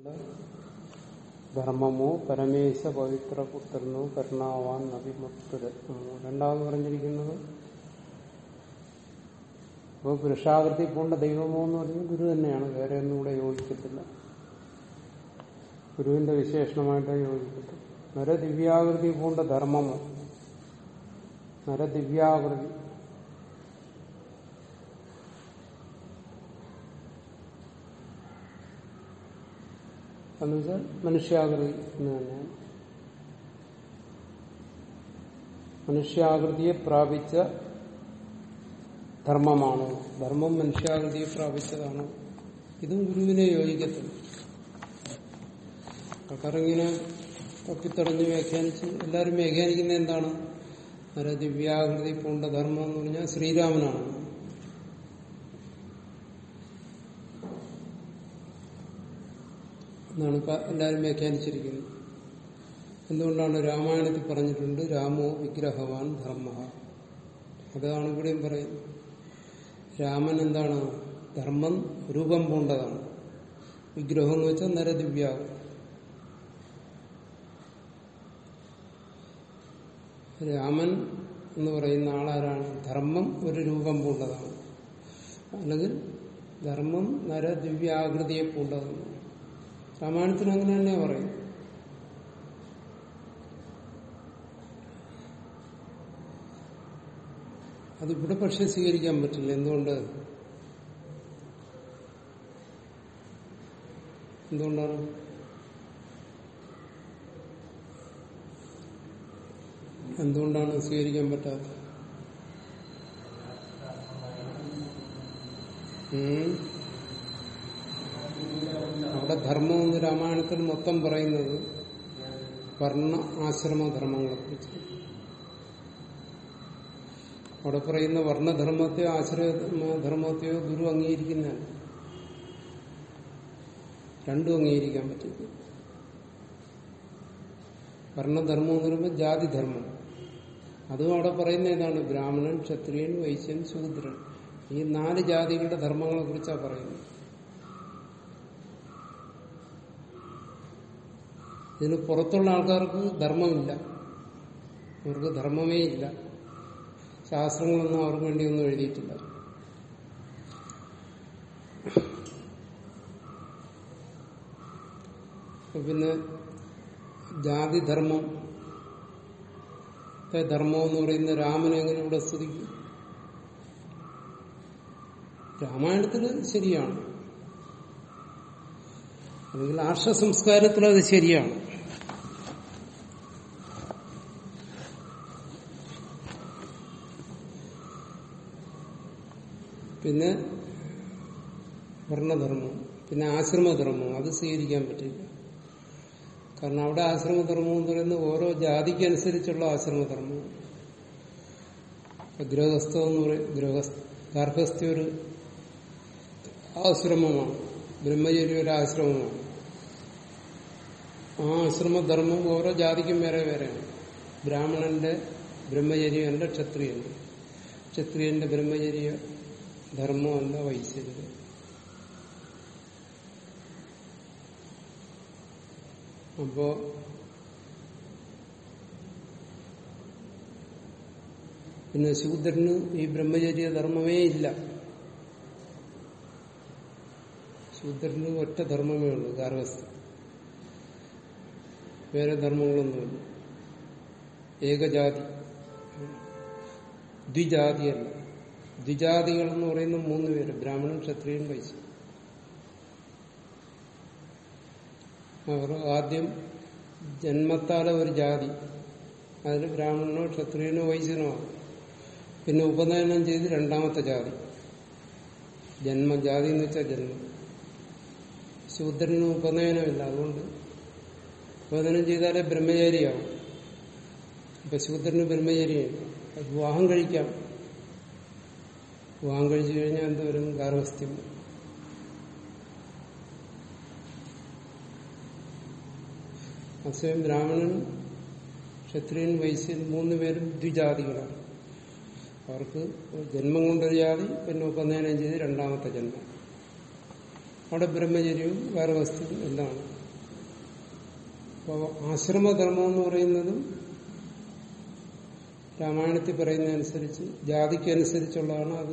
ധർമ്മമോ പരമേശ പവിത്ര പുത്രനോ കരുണാവാൻ നബിമത്തുരത്നമോ രണ്ടാമത് പറഞ്ഞിരിക്കുന്നത് അപ്പോൾ പുരുഷാകൃതി പൂണ്ട ദൈവമോ എന്ന് പറയുന്നത് ഗുരു തന്നെയാണ് വേറെ ഒന്നും ഇവിടെ യോജിക്കത്തില്ല ഗുരുവിന്റെ വിശേഷണമായിട്ടേ യോജിക്കത്തില്ല നരദിവ്യാകൃതി പൂണ്ട ധർമ്മമോ നരദിവ്യാകൃതി എന്നുവെച്ചാൽ മനുഷ്യാകൃതി എന്ന് തന്നെയാണ് മനുഷ്യാകൃതിയെ പ്രാപിച്ച ധർമ്മമാണോ ധർമ്മം മനുഷ്യാകൃതിയെ പ്രാപിച്ചതാണോ ഇതും ഗുരുവിനെ യോജിക്കത്തില്ല ആൾക്കാരിങ്ങനെ തപ്പിത്തടഞ്ഞ് വ്യാഖ്യാനിച്ച് എല്ലാവരും വ്യാഖ്യാനിക്കുന്നത് എന്താണ് ഒരു ദിവ്യാകൃതി പൂണ്ട ധർമ്മം എന്ന് പറഞ്ഞാൽ ശ്രീരാമനാണ് എന്നാണ് ഇപ്പൊ എല്ലാവരും വ്യാഖ്യാനിച്ചിരിക്കുന്നത് എന്തുകൊണ്ടാണ് രാമായണത്തിൽ പറഞ്ഞിട്ടുണ്ട് രാമോ വിഗ്രഹവാൻ ധർമ്മ അതാണ് ഇവിടെയും പറയുന്നത് രാമൻ എന്താണ് ധർമ്മം രൂപം പൂണ്ടതാണ് വിഗ്രഹം എന്ന് വെച്ചാൽ നരദിവ്യാവ് രാമൻ എന്ന് പറയുന്ന ആളാരാണ് ധർമ്മം ഒരു രൂപം പൂണ്ടതാണ് അല്ലെങ്കിൽ ധർമ്മം നരദിവ്യാകൃതിയെ പൂണ്ടതാണ് രാമായണത്തിന് അങ്ങനെ തന്നെ പറയും അതിവിടെ പക്ഷെ സ്വീകരിക്കാൻ പറ്റില്ല എന്തുകൊണ്ട് എന്തുകൊണ്ടാണ് എന്തുകൊണ്ടാണ് സ്വീകരിക്കാൻ പറ്റാത്തത് അവിടെ ധർമ്മം എന്ന് രാമായണത്തിൽ മൊത്തം പറയുന്നത് വർണ്ണ ആശ്രമ ധർമ്മങ്ങളെ കുറിച്ച് അവിടെ പറയുന്ന വർണ്ണധർമ്മത്തെയോ ആശ്രമധർമ്മത്തെയോ ഗുരു അംഗീകരിക്കുന്നതാണ് രണ്ടും അംഗീകരിക്കാൻ പറ്റില്ല വർണ്ണധർമ്മം എന്ന് പറയുമ്പോൾ ജാതിധർമ്മം അതും അവിടെ പറയുന്ന ഏതാണ് ബ്രാഹ്മണൻ ക്ഷത്രിയൻ വൈശ്യൻ ശൂദ്രൻ ഈ നാല് ജാതികളുടെ ധർമ്മങ്ങളെ കുറിച്ചാണ് പറയുന്നത് ഇതിന് പുറത്തുള്ള ആൾക്കാർക്ക് ധർമ്മമില്ല അവർക്ക് ധർമ്മമേ ഇല്ല ശാസ്ത്രങ്ങളൊന്നും അവർക്ക് വേണ്ടിയൊന്നും എഴുതിയിട്ടില്ല പിന്നെ ജാതിധർമ്മം ധർമ്മം എന്ന് പറയുന്ന രാമനെ എങ്ങനെ ഇവിടെ സ്തുതിക്കും രാമായണത്തിൽ ശരിയാണ് അല്ലെങ്കിൽ ആർഷ സംസ്കാരത്തിൽ അത് ശരിയാണ് പിന്നെ വർണ്ണധർമ്മം പിന്നെ ആശ്രമധർമ്മം അത് സ്വീകരിക്കാൻ പറ്റില്ല കാരണം അവിടെ ആശ്രമധർമ്മം എന്ന് പറയുന്നത് ഓരോ ജാതിക്കനുസരിച്ചുള്ള ആശ്രമധർമ്മം ഗൃഹസ്ഥ എന്ന് പറയും ഗൃഹസ്ഥ ഗാർഹസ്ഥ്യ ഒരു ആശ്രമമാണ് ബ്രഹ്മചര്യ ഒരു ആശ്രമമാണ് ആ ആശ്രമധർമ്മം ഓരോ ജാതിക്കും വേറെ വേറെയാണ് ബ്രാഹ്മണന്റെ ബ്രഹ്മചര്യന്റെ ക്ഷത്രിയന്റെ ക്ഷത്രിയന്റെ ബ്രഹ്മചര്യ ധർമ്മമല്ല വൈശ്യന്റെ അപ്പോ പിന്നെ ശൂദ്രന് ഈ ബ്രഹ്മചര്യ ധർമ്മമേ ഇല്ല ശൂദ്രന് ഒറ്റ ധർമ്മമേ ഉള്ളൂ ഗാർഹസ്ഥ വേറെ ധർമ്മങ്ങളൊന്നുമില്ല ഏകജാതി ദ്വിജാതിയല്ല ദ്വിജാതികൾ എന്ന് പറയുന്ന മൂന്ന് പേര് ബ്രാഹ്മണൻ ക്ഷത്രിയൻ വൈശ്യൻ അവർ ആദ്യം ജന്മത്താലെ ഒരു ജാതി അതിൽ ബ്രാഹ്മണനോ ക്ഷത്രിയനോ വൈശ്യനോ ആണ് പിന്നെ ഉപനയനം ചെയ്ത് രണ്ടാമത്തെ ജാതി ജന്മജാതി എന്ന് വെച്ചാൽ ജന്മം ശൂദ്രന് ഉപനയനമില്ല അതുകൊണ്ട് ഉപനയനം ചെയ്താലേ ബ്രഹ്മചാരിയാവും ഇപ്പൊ ശൂദ്രന് ബ്രഹ്മചാരിയാണ് വിവാഹം കഴിക്കാം വിവാഹം കഴിച്ചു കഴിഞ്ഞാൽ എന്തോരും ഗാർഹസ്ഥ്യം അസയം ബ്രാഹ്മണൻ ക്ഷത്രിയൻ വൈശ്യൻ മൂന്ന് പേരും ദ്വിജാതികളാണ് അവർക്ക് ജന്മം കൊണ്ടൊരു ജാതി പിന്നെ ഉപനയനം ചെയ്ത് രണ്ടാമത്തെ ജന്മം അവിടെ ബ്രഹ്മചര്യവും ഗാർഹസ്ഥ്യവും എല്ലാം അപ്പോൾ ആശ്രമധർമ്മം എന്ന് പറയുന്നതും രാമായണത്തിൽ പറയുന്നതനുസരിച്ച് ജാതിക്കനുസരിച്ചുള്ളതാണ് അത്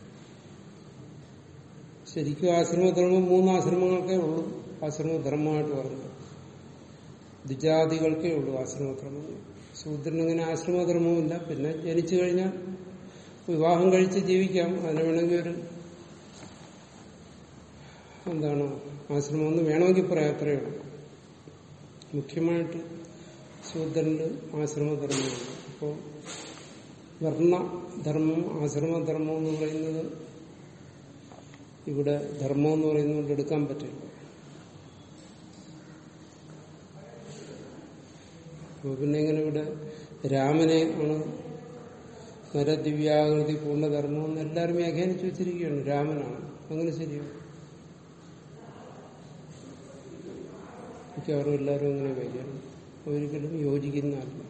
ശരിക്കും ആശ്രമധർമ്മം മൂന്ന് ആശ്രമങ്ങൾക്കേ ഉള്ളൂ ആശ്രമധർമ്മമായിട്ട് പറഞ്ഞത് ദ്വിജാതികൾക്കേ ഉള്ളൂ ആശ്രമധർമ്മം ശൂദ്രനിങ്ങനെ ആശ്രമധർമ്മമില്ല പിന്നെ ജനിച്ചു കഴിഞ്ഞാൽ വിവാഹം കഴിച്ച് ജീവിക്കാം അതിന് വേണമെങ്കിൽ ഒരു എന്താണ് ആശ്രമം എന്ന് വേണമെങ്കിൽ പറയാം അത്രയേ ഉള്ളൂ മുഖ്യമായിട്ട് ശൂദ്രന്റെ ആശ്രമധർമ്മമാണ് അപ്പോൾ വർണ്ണധർമ്മം ആശ്രമധർമ്മം എന്ന് പറയുന്നത് ഇവിടെ ധർമ്മം എന്ന് പറയുന്നതുകൊണ്ട് എടുക്കാൻ പറ്റില്ല അപ്പൊ പിന്നെ ഇങ്ങനെ ഇവിടെ രാമനെ ആണ് നരദിവ്യാകൃതി പൂർണ്ണധർമ്മം എന്ന് എല്ലാവരും വ്യാഖ്യാനിച്ചു വെച്ചിരിക്കുകയാണ് രാമനാണ് അങ്ങനെ ശരിയാണ് മിക്കവാറും എല്ലാവരും അങ്ങനെ വ്യാഖ്യാനം ഒരിക്കലും യോജിക്കുന്നതല്ല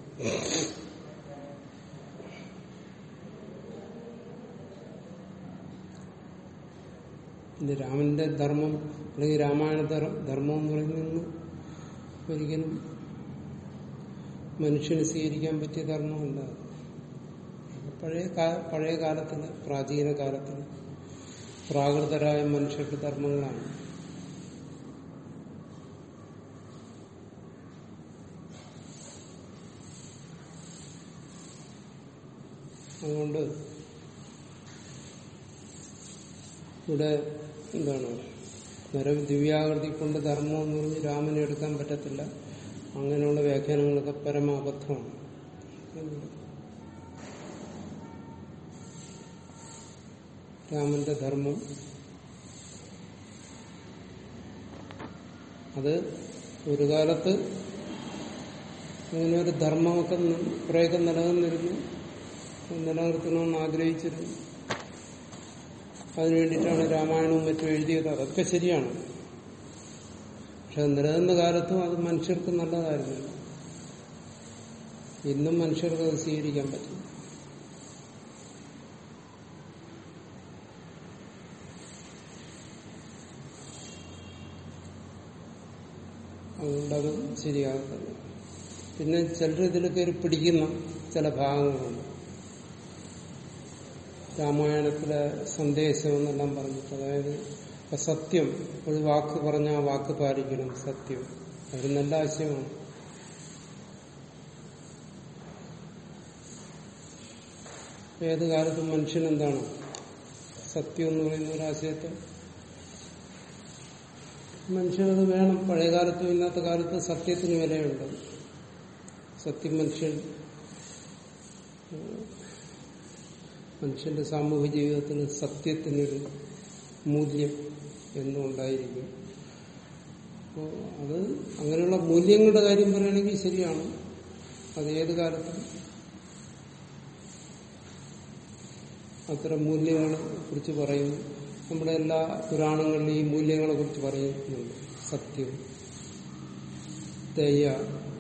ഇത് രാമന്റെ ധർമ്മം അല്ലെങ്കിൽ രാമായണ ധർ- ധർമ്മം എന്ന് പറയുന്നത് ഒരിക്കലും മനുഷ്യന് സ്വീകരിക്കാൻ പറ്റിയ ധർമ്മമല്ല പഴയ കാ- പഴയ കാലത്തില് പ്രാചീന കാലത്തില് പ്രാകൃതരായ മനുഷ്യരുടെ ധർമ്മങ്ങളാണ് അതുകൊണ്ട് ഇവിടെ എന്താണ് നര ദിവ്യാകൃതി കൊണ്ട് ധർമ്മം എന്ന് പറഞ്ഞ് രാമനെ എടുക്കാൻ പറ്റത്തില്ല അങ്ങനെയുള്ള വ്യാഖ്യാനങ്ങളൊക്കെ പരമാബദ്ധമാണ് രാമന്റെ ധർമ്മം അത് ഒരു കാലത്ത് അങ്ങനെ ഒരു ധർമ്മമൊക്കെ നി- കുറേയൊക്കെ നിലനിന്നിരുന്നു നിലനിർത്തണമെന്ന് ആഗ്രഹിച്ചിരുന്നു അതിനു വേണ്ടിയിട്ടാണ് രാമായണവും മറ്റും എഴുതിയത് അതൊക്കെ ശരിയാണ് പക്ഷെ അത് നിലനിന്ന കാലത്തും അത് മനുഷ്യർക്ക് നല്ലതായിരുന്നു ഇന്നും മനുഷ്യർക്ക് അത് സ്വീകരിക്കാൻ പറ്റും അതുകൊണ്ടത് ശരിയാകത്തില്ല പിന്നെ ചിലർ ഇതിൽ കയറി പിടിക്കുന്ന ചില ഭാഗങ്ങളുണ്ട് രാമായണത്തിലെ സന്ദേശം എന്നെല്ലാം പറഞ്ഞിട്ട് അതായത് ഇപ്പൊ സത്യം ഒരു വാക്ക് പറഞ്ഞ ആ വാക്ക് പാലിക്കണം സത്യം അത് നല്ല ആശയമാണ് ഏത് കാലത്തും മനുഷ്യൻ എന്താണ് സത്യം എന്ന് പറയുന്ന ഒരു ആശയത്തെ മനുഷ്യനത് വേണം പഴയ കാലത്തും ഇന്നത്തെ കാലത്ത് സത്യത്തിന് വിലയുണ്ട് സത്യം മനുഷ്യൻ മനുഷ്യന്റെ സാമൂഹ്യ ജീവിതത്തിൽ സത്യത്തിനൊരു മൂല്യം എന്നും ഉണ്ടായിരിക്കും അപ്പോൾ അത് അങ്ങനെയുള്ള മൂല്യങ്ങളുടെ കാര്യം പറയുകയാണെങ്കിൽ ശരിയാണ് അത് ഏത് കാലത്തും അത്തരം മൂല്യങ്ങളെ കുറിച്ച് പറയുന്നു നമ്മുടെ എല്ലാ പുരാണങ്ങളിലും ഈ മൂല്യങ്ങളെ കുറിച്ച് പറയുന്നുണ്ട് സത്യം ദയ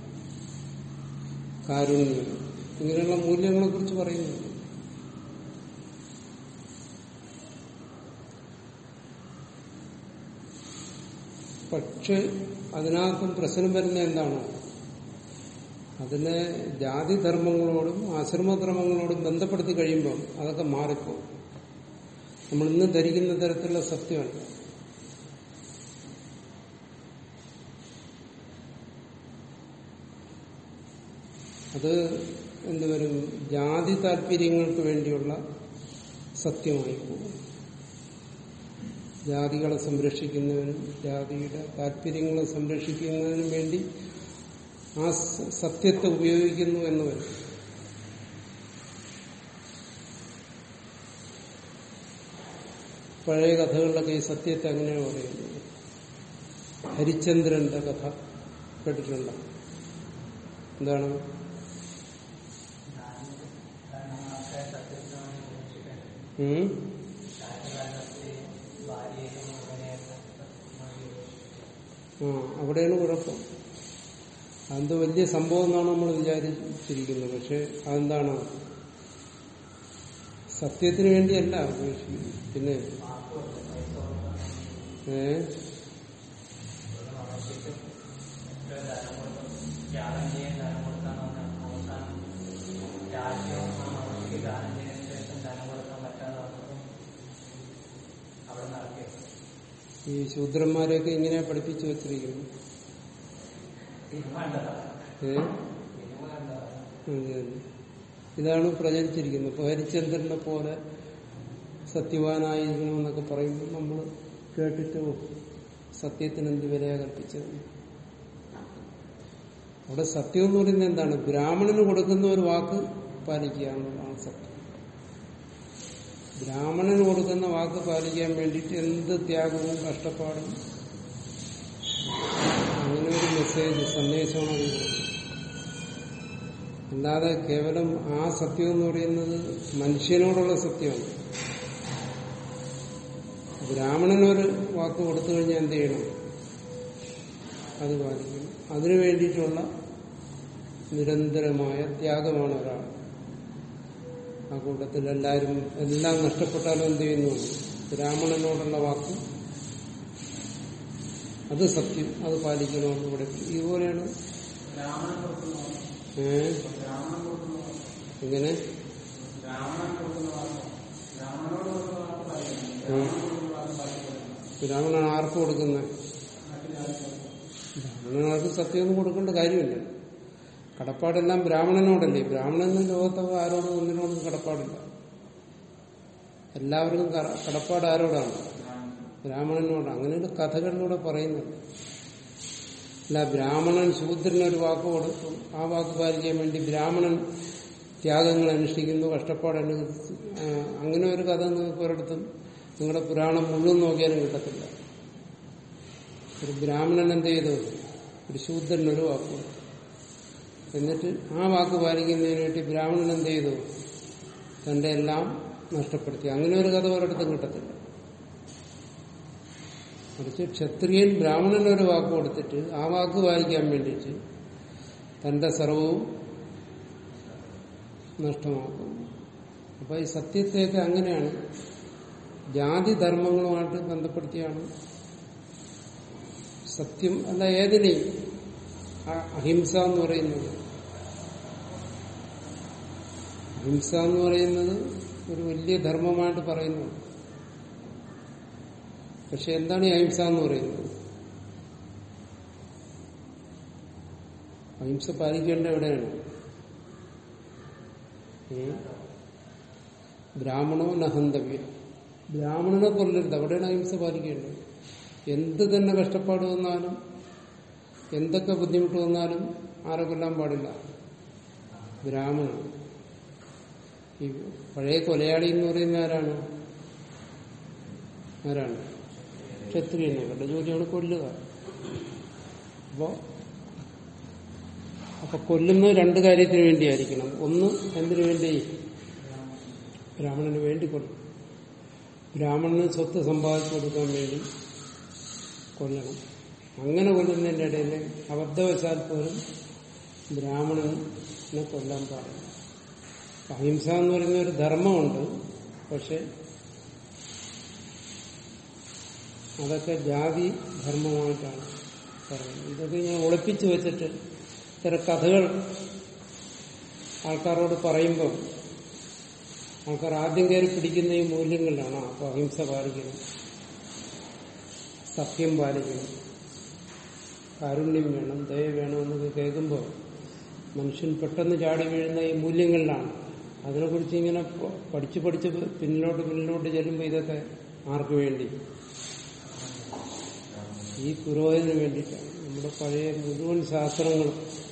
കാരുണ്യം ഇങ്ങനെയുള്ള മൂല്യങ്ങളെ കുറിച്ച് പറയുന്നുണ്ട് പക്ഷെ അതിനകത്തും പ്രശ്നം വരുന്ന എന്താണ് അതിനെ ജാതിധർമ്മങ്ങളോടും ആശ്രമധർമ്മങ്ങളോടും ബന്ധപ്പെടുത്തി കഴിയുമ്പോൾ അതൊക്കെ മാറിപ്പോകും നമ്മൾ ഇന്ന് ധരിക്കുന്ന തരത്തിലുള്ള സത്യമല്ല അത് എന്തുവരും ജാതി താല്പര്യങ്ങൾക്ക് വേണ്ടിയുള്ള സത്യമായി പോകും ജാതികളെ സംരക്ഷിക്കുന്നതിനും ജാതിയുടെ താല്പര്യങ്ങളെ സംരക്ഷിക്കുന്നതിനും വേണ്ടി ആ സ- സത്യത്തെ ഉപയോഗിക്കുന്നു എന്ന് വരും പഴയ കഥകളിലൊക്കെ ഈ സത്യത്തെ അങ്ങനെയാണ് പറയുന്നത് ഹരിചന്ദ്രന്റെ കഥ കേട്ടിട്ടുണ്ടോ എന്താണ് ഉം? ആ അവിടെയാണ് കുഴപ്പം അതെന്തോ വലിയ സംഭവം എന്നാണ് നമ്മൾ വിചാരിച്ചിരിക്കുന്നത് പക്ഷെ അതെന്താണ് സത്യത്തിന് വേണ്ടിയല്ല ഉപേക്ഷിക്കുന്നത് പിന്നെ ഏ ഈ ശൂദ്രന്മാരെയൊക്കെ ഇങ്ങനെ പഠിപ്പിച്ചു വച്ചിരിക്കുന്നു ഏ അതെ, അതെ. ഇതാണ് പ്രചരിച്ചിരിക്കുന്നത് ഇപ്പൊ ഹരിചന്ദ്രനെ പോലെ സത്യവാനായിരിക്കണമെന്നൊക്കെ പറയുമ്പോൾ നമ്മൾ കേട്ടിട്ട് ഓ, സത്യത്തിന് എന്ത് വിലയാ കൽപ്പിച്ചത് അവിടെ സത്യം എന്ന് പറയുന്നത് എന്താണ് ബ്രാഹ്മണന് കൊടുക്കുന്ന ഒരു വാക്ക് പാലിക്കുക എന്നുള്ളതാണ് സത്യം ബ്രാഹ്മണന് കൊടുക്കുന്ന വാക്ക് പാലിക്കാൻ വേണ്ടിയിട്ട് എന്ത് ത്യാഗവും കഷ്ടപ്പാടും അങ്ങനെ ഒരു മെസ്സേജ് സന്ദേശമാണ് അത് കൊടുക്കുന്നത്. അല്ലാതെ കേവലം ആ സത്യം എന്ന് പറയുന്നത് മനുഷ്യനോടുള്ള സത്യമാണ് ബ്രാഹ്മണനൊരു വാക്ക് കൊടുത്തു കഴിഞ്ഞാൽ എന്ത് ചെയ്യണം അത് പാലിക്കണം അതിനു വേണ്ടിയിട്ടുള്ള നിരന്തരമായ ത്യാഗമാണ് ഒരാൾ ആ കൂട്ടത്തിൽ എല്ലാവരും എല്ലാം നഷ്ടപ്പെട്ടാലും എന്ത് ചെയ്യുന്നു ബ്രാഹ്മണനോടുള്ള വാക്ക് അത് സത്യം അത് പാലിക്കണമെന്ന് ഇവിടെ ഇതുപോലെയാണ് ഏ ഇങ്ങനെ ബ്രാഹ്മണൻ ആർക്ക് കൊടുക്കുന്നത് ബ്രാഹ്മണനാർക്ക് സത്യമൊന്നും കൊടുക്കേണ്ട കാര്യമില്ല കടപ്പാടെല്ലാം ബ്രാഹ്മണനോടല്ലേ ബ്രാഹ്മണന് ലോകത്ത് ആരോടും ഒന്നിനോടും കടപ്പാടില്ല എല്ലാവർക്കും കട- കടപ്പാട് ആരോടാണ് ബ്രാഹ്മണനോട് അങ്ങനെയുള്ള കഥകളിലൂടെ പറയുന്നുണ്ട് അല്ല ബ്രാഹ്മണൻ ശൂദ്രന് ഒരു വാക്ക് കൊടുത്തു ആ വാക്ക് പാലിക്കാൻ വേണ്ടി ബ്രാഹ്മണൻ ത്യാഗങ്ങൾ അനുഷ്ഠിക്കുന്നു കഷ്ടപ്പാട് അനുഭവിച്ചു ആ, അങ്ങനെ ഒരു കഥ നിങ്ങൾക്ക് ഒരിടത്തും നിങ്ങളുടെ പുരാണം മുഴുവൻ നോക്കിയാലും കിട്ടത്തില്ല ഒരു ബ്രാഹ്മണൻ എന്ത് ചെയ്തു ഒരു ശൂദ്രന് ഒരു വാക്ക് കൊടുത്തു എന്നിട്ട് ആ വാക്ക് പാലിക്കുന്നതിന് വേണ്ടി ബ്രാഹ്മണൻ എന്ത് ചെയ്തു തന്റെ എല്ലാം നഷ്ടപ്പെടുത്തി അങ്ങനെ ഒരു കഥ ഒരിടത്തും കിട്ടത്തില്ല മറിച്ച് ക്ഷത്രിയൻ ബ്രാഹ്മണന് ഒരു വാക്ക് കൊടുത്തിട്ട് ആ വാക്ക് പാലിക്കാൻ വേണ്ടിയിട്ട് തന്റെ സർവവും നഷ്ടമാക്കുന്നു അപ്പൊ ഈ സത്യത്തെയൊക്കെ അങ്ങനെയാണ് ജാതി ധർമ്മങ്ങളുമായിട്ട് ബന്ധപ്പെടുത്തിയാണ് സത്യം അല്ല ഏതിനെയും അ- അഹിംസ എന്ന് പറയുന്നത് അഹിംസ എന്ന് പറയുന്നത് ഒരു വലിയ ധർമ്മമായിട്ട് പറയുന്നു പക്ഷെ എന്താണ് ഈ അഹിംസ എന്ന് പറയുന്നത് അഹിംസ പാലിക്കേണ്ട എവിടെയാണ് ഉം? ബ്രാഹ്മണോ നഹന്തവ്യം ബ്രാഹ്മണനെ കൊല്ലരുത് അവിടെയാണ് അഹിംസ പാലിക്കേണ്ടത് എന്ത് തന്നെ കഷ്ടപ്പാട് വന്നാലും എന്തൊക്കെ ബുദ്ധിമുട്ട് വന്നാലും ആരെ കൊല്ലാൻ പാടില്ല ബ്രാഹ്മണൻ ഈ പഴയ കൊലയാളി എന്ന് പറയുന്ന ആരാണ് ആരാണ് ക്ഷത്രിയനെ അവരുടെ ജോലിയാണ് കൊല്ലുക അപ്പോ അപ്പൊ കൊല്ലുന്നത് രണ്ട് കാര്യത്തിന് വേണ്ടിയായിരിക്കണം ഒന്ന് എന്തിനു വേണ്ടി ബ്രാഹ്മണന് വേണ്ടി കൊല്ലും ബ്രാഹ്മണന് സ്വത്ത് സമ്പാദിച്ചു കൊടുക്കാൻ വേണ്ടി കൊല്ലണം അങ്ങനെ കൊല്ലുന്നതിന്റെ ഇടയിൽ അബദ്ധവശാൽ പോലും ബ്രാഹ്മണനെ കൊല്ലാൻ പാടില്ല അഹിംസ എന്ന് പറയുന്ന ഒരു ധർമ്മമുണ്ട് പക്ഷെ അതൊക്കെ ജാതി ധർമ്മമായിട്ടാണ് പറയുന്നത് ഇതൊക്കെ ഞാൻ ഒളിപ്പിച്ചു വെച്ചിട്ട് ഇത്തരം കഥകൾ ആൾക്കാരോട് പറയുമ്പോൾ ആൾക്കാർ ആദ്യം കയറി പിടിക്കുന്ന ഈ മൂല്യങ്ങളിലാണ് അപ്പൊ അഹിംസ പാലിക്കണം സത്യം പാലിക്കണം കാരുണ്യം വേണം ദയ വേണം എന്നൊക്കെ കേൾക്കുമ്പോൾ മനുഷ്യൻ പെട്ടെന്ന് ചാടി വീഴുന്ന ഈ മൂല്യങ്ങളിലാണ് അതിനെക്കുറിച്ച് ഇങ്ങനെ പ- പഠിച്ച് പഠിച്ച് പിന്നിലോട്ട് പിന്നിലോട്ട് ചെല്ലുമ്പോൾ ഇതൊക്കെ ആർക്ക് വേണ്ടി ഈ പുരോഗതിന് വേണ്ടിയിട്ടാണ് നമ്മുടെ പഴയ മുഴുവൻ ശാസ്ത്രങ്ങളും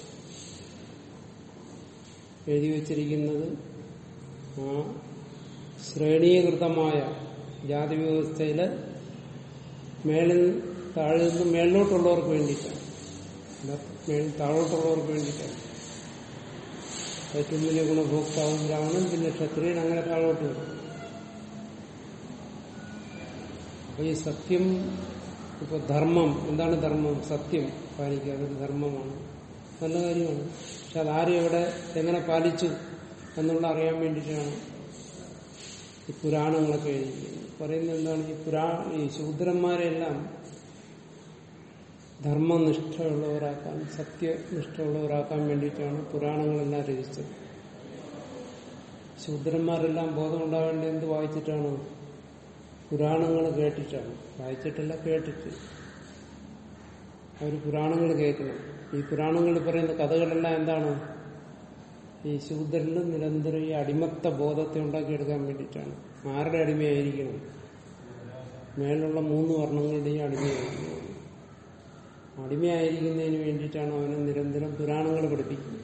എഴുതി വച്ചിരിക്കുന്നത് ആ ശ്രേണീകൃതമായ ജാതി വ്യവസ്ഥയിലെ മേളിൽ താഴെ നിന്ന് മേളിലോട്ടുള്ളവർക്ക് വേണ്ടിയിട്ടാണ് അല്ല മേളിൽ താഴോട്ടുള്ളവർക്ക് വേണ്ടിയിട്ടാണ് ഏറ്റവും വലിയ ഗുണഭോക്താവും ബ്രാഹ്മണൻ പിന്നെ ക്ഷത്രിയൻ അങ്ങനെ താഴോട്ട് വരും അപ്പൊ ഈ സത്യം ഇപ്പൊ ധർമ്മം എന്താണ് ധർമ്മം സത്യം പാലിക്കുക അതൊരു ധർമ്മമാണ് നല്ല കാര്യമാണ് പക്ഷെ അതാരും എവിടെ എങ്ങനെ പാലിച്ചു എന്നുള്ള അറിയാൻ വേണ്ടിയിട്ടാണ് ഈ പുരാണങ്ങളൊക്കെ എഴുതിയിരിക്കുന്നത് പറയുന്നത് എന്താണ് ഈ പുരാ ഈ ശൂദ്രന്മാരെല്ലാം ധർമ്മനിഷ്ഠയുള്ളവരാക്കാൻ സത്യനിഷ്ഠയുള്ളവരാക്കാൻ വേണ്ടിയിട്ടാണ് പുരാണങ്ങളെല്ലാം രചിച്ചത് ശൂദ്രന്മാരെല്ലാം ബോധമുണ്ടാവേണ്ട എന്ത് വായിച്ചിട്ടാണ് പുരാണങ്ങൾ കേട്ടിട്ടാണ് വായിച്ചിട്ടില്ല കേട്ടിട്ട് അവർ പുരാണങ്ങൾ കേൾക്കണം ഈ പുരാണങ്ങളിൽ പറയുന്ന കഥകളെല്ലാം എന്താണ് ഈ ശൂദ്രന് നിരന്തരം ഈ അടിമത്ത ബോധത്തെ ഉണ്ടാക്കിയെടുക്കാൻ വേണ്ടിയിട്ടാണ് ആരുടെ അടിമയായിരിക്കണം മേലുള്ള മൂന്ന് വർണ്ണങ്ങളുടെയും അടിമയായിരിക്കണം അടിമയായിരിക്കുന്നതിന് വേണ്ടിയിട്ടാണ് അവനെ നിരന്തരം പുരാണങ്ങൾ പഠിപ്പിക്കുന്നത്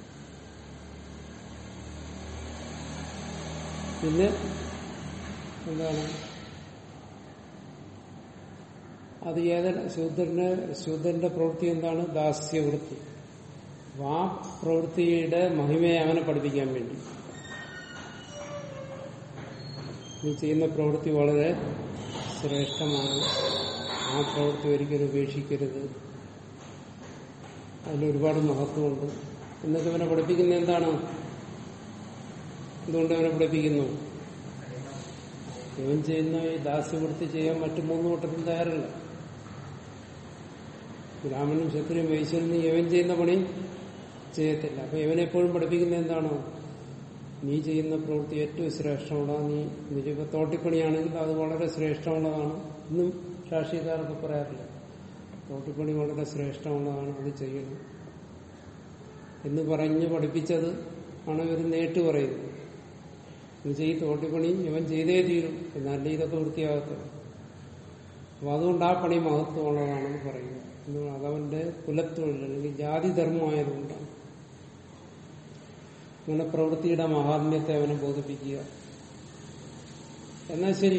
പിന്നെ എന്താണ് അത് ഏത ശൂദ്രന്റെ ശൂദ്രന്റെ പ്രവൃത്തി എന്താണ് ദാസ്യവൃത്തി അപ്പൊ ആ പ്രവൃത്തിയുടെ മഹിമയെ അവനെ പഠിപ്പിക്കാൻ വേണ്ടി നീ ചെയ്യുന്ന പ്രവൃത്തി വളരെ ശ്രേഷ്ഠമാണ് ആ പ്രവൃത്തി ഒരിക്കലും ഉപേക്ഷിക്കരുത് അതിലൊരുപാട് മഹത്വമുണ്ട് എന്നൊക്കെ അവനെ പഠിപ്പിക്കുന്ന എന്താണ് എന്തുകൊണ്ട് അവനെ പഠിപ്പിക്കുന്നു ഇവൻ ചെയ്യുന്ന ഈ ദാസ്യവൃത്തി ചെയ്യാൻ മറ്റു മൂന്ന് കൂട്ടരും തയ്യാറല്ല ബ്രാഹ്മണനും ക്ഷത്രിയും വൈശ്വരനും ഇവൻ ചെയ്യുന്ന പണി ചെയ്യത്തില്ല അപ്പൊ ഇവനെപ്പോഴും പഠിപ്പിക്കുന്ന എന്താണ് നീ ചെയ്യുന്ന പ്രവൃത്തി ഏറ്റവും ശ്രേഷ്ഠമുള്ളതാണ് നീ നിജീവ തോട്ടിപ്പണിയാണെങ്കിൽ അത് വളരെ ശ്രേഷ്ഠമുള്ളതാണ് ഇന്നും രാഷ്ട്രീയക്കാരൊക്കെ പറയാറില്ല തോട്ടിപ്പണി വളരെ ശ്രേഷ്ഠമുള്ളതാണ് അത് ചെയ്യണം എന്ന് പറഞ്ഞ് പഠിപ്പിച്ചത് ആണ് ഇവർ നേട്ട് പറയുന്നത് ഇത് ചെയ്ത് തോട്ടിപ്പണി ഇവൻ ചെയ്തേ തീരും എന്നാലേ ഇതൊക്കെ വൃത്തിയാകത്തുള്ളൂ അപ്പൊ അതുകൊണ്ട് ആ പണി മഹത്വമുള്ളതാണെന്ന് പറയുന്നു എന്ന് അതവന്റെ കുലത്തൊഴിൽ അല്ലെങ്കിൽ ജാതി ധർമ്മമായതുകൊണ്ടാണ് അങ്ങനെ പ്രവൃത്തിയുടെ മഹാത്മ്യത്തെ അവനെ ബോധിപ്പിക്കുക എന്നാൽ ശരി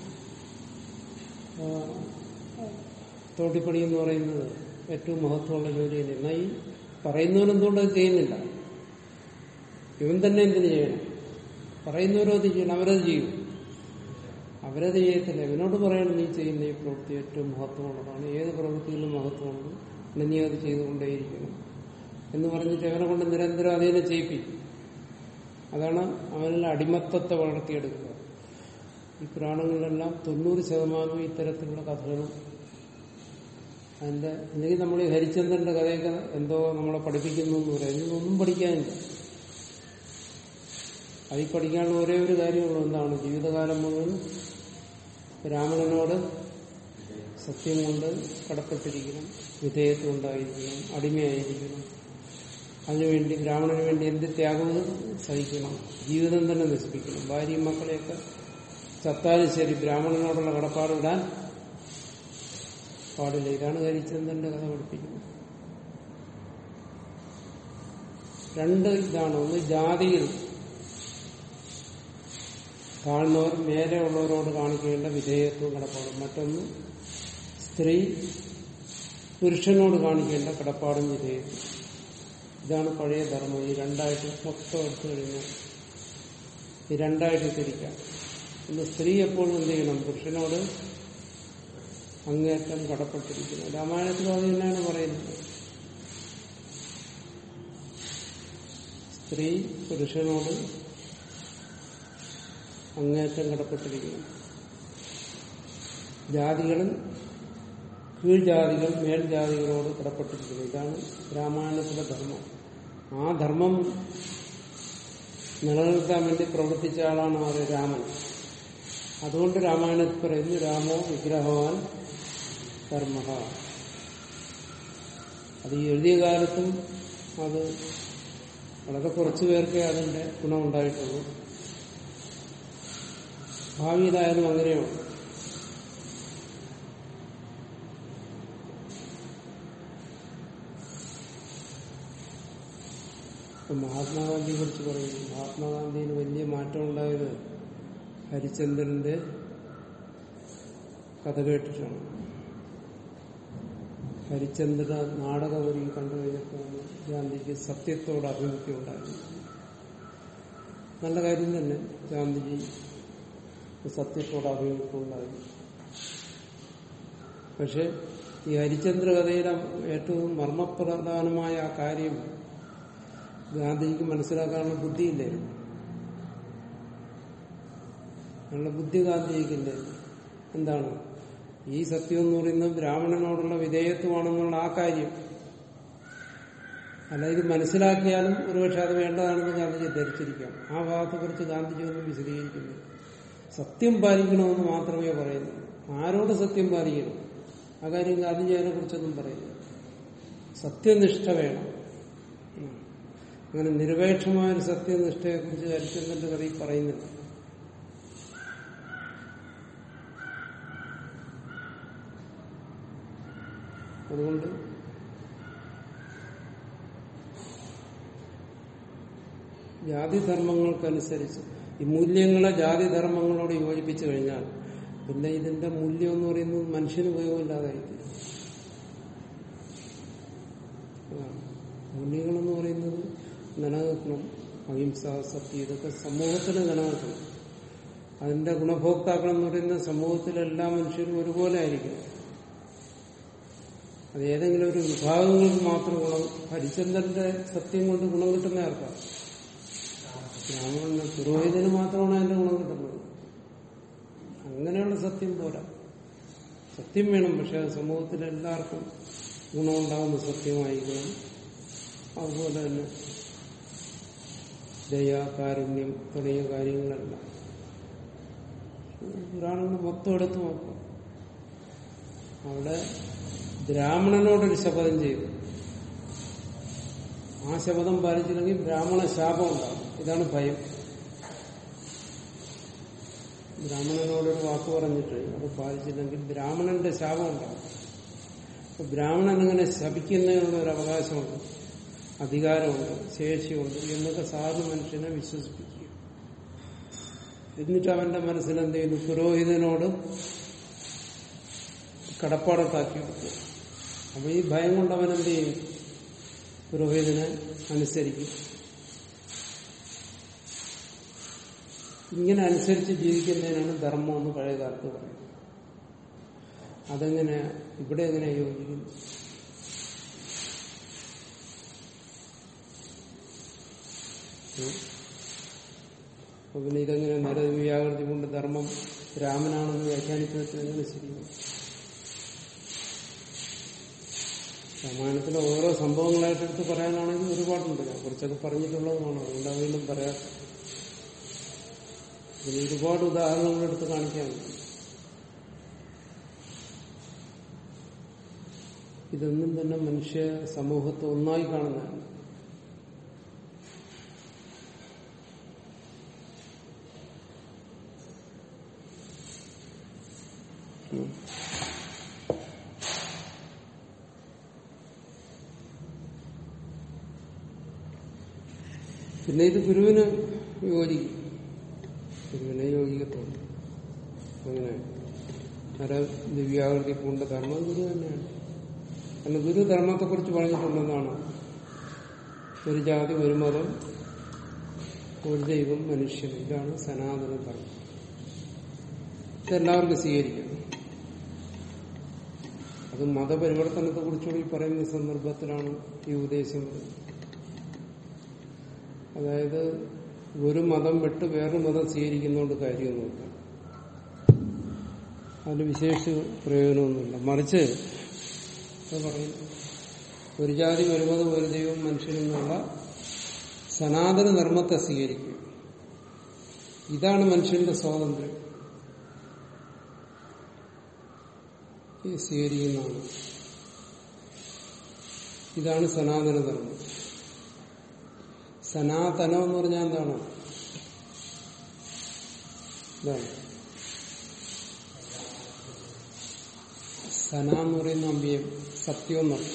ആ, തോട്ടിപ്പണി എന്ന് പറയുന്നത് ഏറ്റവും മഹത്വമുള്ള ജോലിയല്ല എന്നാൽ ഈ പറയുന്നവൻ എന്തുകൊണ്ട് അത് ചെയ്യുന്നില്ല ഇവൻ തന്നെ എന്തിനു ചെയ്യണം പറയുന്നവരോ അത് ചെയ്യണം അവരത് ചെയ്യും അവരത് ചെയ്യത്തില്ല ഇവനോട് പറയണം നീ ചെയ്യുന്ന ഈ പ്രവൃത്തി ഏറ്റവും മഹത്വമുള്ളതാണ് ഏത് പ്രവൃത്തിയിലും മഹത്വമുണ്ട് പിന്നെ നീ അത് ചെയ്തുകൊണ്ടേയിരിക്കണം എന്ന് പറഞ്ഞിട്ട് അവനെ കൊണ്ട് നിരന്തരം അതിനെ ചെയ്യിപ്പിക്കും അതാണ് അവനിൽ അടിമത്തത്തെ വളർത്തിയെടുക്കുക ഈ പുരാണങ്ങളിലെല്ലാം തൊണ്ണൂറ് ശതമാനവും ഇത്തരത്തിലുള്ള കഥകളും അതിന്റെ അല്ലെങ്കിൽ നമ്മൾ ഈ ഹരിചന്ദ്രന്റെ കഥയൊക്കെ എന്തോ നമ്മളെ പഠിപ്പിക്കുന്നു എന്ന് പറയാം ഇതിനൊന്നും പഠിക്കാനില്ല അതിൽ പഠിക്കാനുള്ള ഒരേ ഒരു കാര്യമുള്ളൂ എന്താണ് ജീവിതകാലം മുഴുവൻ രാവണനോട് സത്യം കൊണ്ട് കടപ്പെട്ടിരിക്കണം വിധേയത്വം ഉണ്ടായിരിക്കണം അടിമയായിരിക്കണം അതിനുവേണ്ടി ബ്രാഹ്മണന് വേണ്ടി എന്ത് ത്യാഗവും സഹിക്കണം ജീവിതം തന്നെ നശിപ്പിക്കണം ഭാര്യയും മക്കളെയൊക്കെ ചത്താലും ശരി ബ്രാഹ്മണനോടുള്ള കടപ്പാട് വിടാൻ പാടില്ല ഇതാണ് ഹരിചന്ദ്രന്റെ കഥ പഠിപ്പിക്കുന്നത് രണ്ട് ഇതാണ് ഒന്ന് ജാതിയിൽ താഴ്ന്നവർ മേലെയുള്ളവരോട് കാണിക്കേണ്ട വിധേയത്വം കടപ്പാടും മറ്റൊന്ന് സ്ത്രീ പുരുഷനോട് കാണിക്കേണ്ട കടപ്പാടും വിധേയത്വം ഇതാണ് പഴയ ധർമ്മം ഈ രണ്ടായിട്ട് മൊത്തം എടുത്തു കഴിഞ്ഞാൽ ഈ രണ്ടായിട്ട് തിരിക്കാം ഇന്ന് സ്ത്രീ എപ്പോഴും എന്ത് ചെയ്യണം പുരുഷനോട് അങ്ങേറ്റം കടപ്പെട്ടിരിക്കുന്നു രാമായണത്തിലും അത് തന്നെയാണ് പറയുന്നത് സ്ത്രീ പുരുഷനോട് അങ്ങേറ്റം കടപ്പെട്ടിരിക്കുന്നു ജാതികളും കീഴ്ജാതികൾ മേൽജാതികളോട് കടപ്പെട്ടിരിക്കുന്നു ഇതാണ് രാമായണത്തിലെ ധർമ്മം ആ ധർമ്മം നിലനിർത്താൻ വേണ്ടി പ്രവർത്തിച്ച ആളാണ് ആര് രാമൻ അതുകൊണ്ട് രാമായണത്തിൽ പറയുന്നു രാമോ വിഗ്രഹവാൻ കർമ്മ അത് ഈ എഴുതിയ കാലത്തും അത് വളരെ കുറച്ചു പേർക്കേ അതിന്റെ ഗുണമുണ്ടായിട്ടുള്ളൂ ഭാവിയിലായാലും അങ്ങനെയാണ് ഇപ്പൊ മഹാത്മാഗാന്ധിയെ കുറിച്ച് പറയുന്നു മഹാത്മാഗാന്ധിയിൽ വലിയ മാറ്റം ഉണ്ടായത് ഹരിചന്ദ്രന്റെ കഥ കേട്ടിട്ടാണ് ഹരിചന്ദ്ര നാടകം ഒരു കണ്ടു കഴിഞ്ഞപ്പോഴാണ് ഗാന്ധിക്ക് സത്യത്തോട് അഭിമുഖ്യം ഉണ്ടായിരുന്നു നല്ല കാര്യം തന്നെ ഗാന്ധിജി സത്യത്തോട് അഭിമുഖ്യം ഉണ്ടായിരുന്നു പക്ഷെ ഈ ഹരിചന്ദ്ര കഥയിലെ ഏറ്റവും മർമ്മപ്രധാനമായ ആ കാര്യം ഗാന്ധിജിക്ക് മനസ്സിലാക്കാനുള്ള ബുദ്ധിയില്ലായിരുന്നു അതിനുള്ള ബുദ്ധി ഗാന്ധിജിക്കില്ലേ എന്താണ് ഈ സത്യം എന്ന് പറയുന്നത് ബ്രാഹ്മണനോടുള്ള വിധേയത്വമാണെന്നുള്ള ആ കാര്യം അല്ല ഇത് മനസ്സിലാക്കിയാലും ഒരുപക്ഷെ അത് വേണ്ടതാണെന്ന് ഗാന്ധിജി ധരിച്ചിരിക്കാം ആ ഭാഗത്തെ കുറിച്ച് ഗാന്ധിജി ഒന്നും വിശദീകരിക്കുന്നു സത്യം പാലിക്കണമെന്ന് മാത്രമേ പറയുന്നു ആരോട് സത്യം പാലിക്കണം ആ കാര്യം ഗാന്ധിജിയെ കുറിച്ചൊന്നും പറയുന്നു സത്യനിഷ്ഠ വേണം ഉം. അങ്ങനെ നിരപേക്ഷമായ ഒരു സത്യനിഷ്ഠയെ കുറിച്ച് ഹരിചന്ദ്രന്റെ കഥയിൽ പറയുന്നില്ല അതുകൊണ്ട് ജാതിധർമ്മങ്ങൾക്കനുസരിച്ച് ഈ മൂല്യങ്ങളെ ജാതിധർമ്മങ്ങളോട് യോജിപ്പിച്ചു കഴിഞ്ഞാൽ പിന്നെ ഇതിന്റെ മൂല്യം എന്ന് പറയുന്നത് മനുഷ്യന് ഉപയോഗമില്ലാതായിരിക്കും അതാണ്. മൂല്യങ്ങളെന്ന് പറയുന്നത് നിലനിൽക്കണം അഹിംസ സത്യം ഇതൊക്കെ സമൂഹത്തിന് നിലനിൽക്കണം അതിന്റെ ഗുണഭോക്താക്കൾ എന്ന് പറയുന്നത് സമൂഹത്തിലെ എല്ലാ മനുഷ്യരും ഒരുപോലെ ആയിരിക്കണം അത് ഏതെങ്കിലും ഒരു വിഭാഗങ്ങൾക്ക് മാത്രം ഗുണം ഹരിചന്ദ്രന്റെ സത്യം കൊണ്ട് ഗുണം കിട്ടുന്ന ആർക്കാണ് ബ്രാഹ്മണന് പുരോഹിതന് മാത്രമാണ് അതിന്റെ ഗുണം കിട്ടുന്നത് അങ്ങനെയുള്ള സത്യം പോരാ സത്യം വേണം പക്ഷെ അത് സമൂഹത്തിൽ എല്ലാവർക്കും ഗുണമുണ്ടാകുന്ന സത്യമായിരിക്കണം അതുപോലെ തന്നെ ദയ കാരുണ്യം തുടങ്ങിയ കാര്യങ്ങളെല്ലാം പുരാണങ്ങൾ മൊത്തം എടുത്തു നോക്കാം അവിടെ ബ്രാഹ്മണനോടൊരു ശപഥം ചെയ്തു ആ ശപഥം പാലിച്ചില്ലെങ്കിൽ ബ്രാഹ്മണ ശാപം ഉണ്ടാകും ഇതാണ് ഭയം ബ്രാഹ്മണനോടൊരു വാക്ക് പറഞ്ഞിട്ട് അത് പാലിച്ചില്ലെങ്കിൽ ബ്രാഹ്മണന്റെ ശാപം ഉണ്ടാകും അപ്പൊ ബ്രാഹ്മണൻ ഇങ്ങനെ ശപിക്കുന്നതിനുള്ള ഒരു അവകാശമുണ്ട് അധികാരമുണ്ട് ശേഷിയുണ്ട് എന്നൊക്കെ സാധാരണ മനുഷ്യനെ വിശ്വസിപ്പിക്കുക എന്നിട്ട് അവന്റെ മനസ്സിൽ എന്ത് ചെയ്യുന്നു പുരോഹിതനോട് കടപ്പാടത്താക്കി വെക്കുക അപ്പൊ ഈ ഭയം കൊണ്ട് അവൻ എന്ത് ചെയ്യും പുരോഹിതനെ അനുസരിക്കും ഇങ്ങനെ അനുസരിച്ച് ജീവിക്കുന്നതിനാണ് ധർമ്മം എന്ന് പഴയ കാലത്ത് പറയുന്നത് അതെങ്ങനെ ഇവിടെ എങ്ങനെ യോജിക്കുന്നു ഉം. അപ്പൊ പിന്നെ ഇതെങ്ങനെ നരവ്യാകൃതി കൊണ്ട് ധർമ്മം രാമനാണെന്ന് വ്യാഖ്യാനിച്ചു വെച്ചാൽ എങ്ങനെ ശരിയാണ് രാമായണത്തിലെ ഓരോ സംഭവങ്ങളായിട്ട് എടുത്ത് പറയാനാണെങ്കിൽ ഒരുപാടുണ്ട് ഞാൻ കുറച്ചൊക്കെ പറഞ്ഞിട്ടുള്ളതുമാണ് അതുകൊണ്ട് അത് വീണ്ടും പറയാം ഇതിന് ഒരുപാട് ഉദാഹരണങ്ങൾ എടുത്ത് കാണിക്കാനുണ്ട് ഇതൊന്നും തന്നെ മനുഷ്യ സമൂഹത്തെ ഒന്നായി കാണുന്നതാണ് ഉം. പിന്നെ ഇത് ഗുരുവിന് യോജിക്കും ഗുരുവിനെ യോജിക്കത്തുള്ളൂ അങ്ങനെ നര ദിവ്യാകൃതി പൂണ്ട ധർമ്മം ഗുരു തന്നെയാണ് കാരണം ഗുരു ധർമ്മത്തെക്കുറിച്ച് പറഞ്ഞിട്ടുണ്ടെന്നാണ് ഒരു ജാതി ഒരു മതം ഒരു ദൈവം മനുഷ്യൻ ഇതാണ് സനാതന ധർമ്മം ഇതെല്ലാവർക്കും സ്വീകരിക്കാം അത് മതപരിവർത്തനത്തെ കുറിച്ചുകൂടി പറയുന്ന സന്ദർഭത്തിലാണ് ഈ ഉപദേശം വരുന്നത് അതായത് ഒരു മതം വിട്ട് വേറൊരു മതം സ്വീകരിക്കുന്നതുകൊണ്ട് കാര്യമൊന്നുമില്ല അതിന് വിശേഷ പ്രയോജനമൊന്നുമില്ല മറിച്ച് ഇപ്പൊ പറയുന്നു ഒരു ജാതി ഒരു മതം ഒരു ദൈവം മനുഷ്യനെന്നുള്ള സനാതന ധർമ്മത്തെ സ്വീകരിക്കുക ഇതാണ് മനുഷ്യന്റെ സ്വാതന്ത്ര്യം ഈ സ്വീകരിക്കുന്നതാണ് ഇതാണ് സനാതന ധർമ്മം സനാതനം എന്ന് പറഞ്ഞാൽ എന്താണ് ഇതാണ് സന എന്ന് പറയുന്ന അമ്പിയം സത്യം എന്നർത്ഥം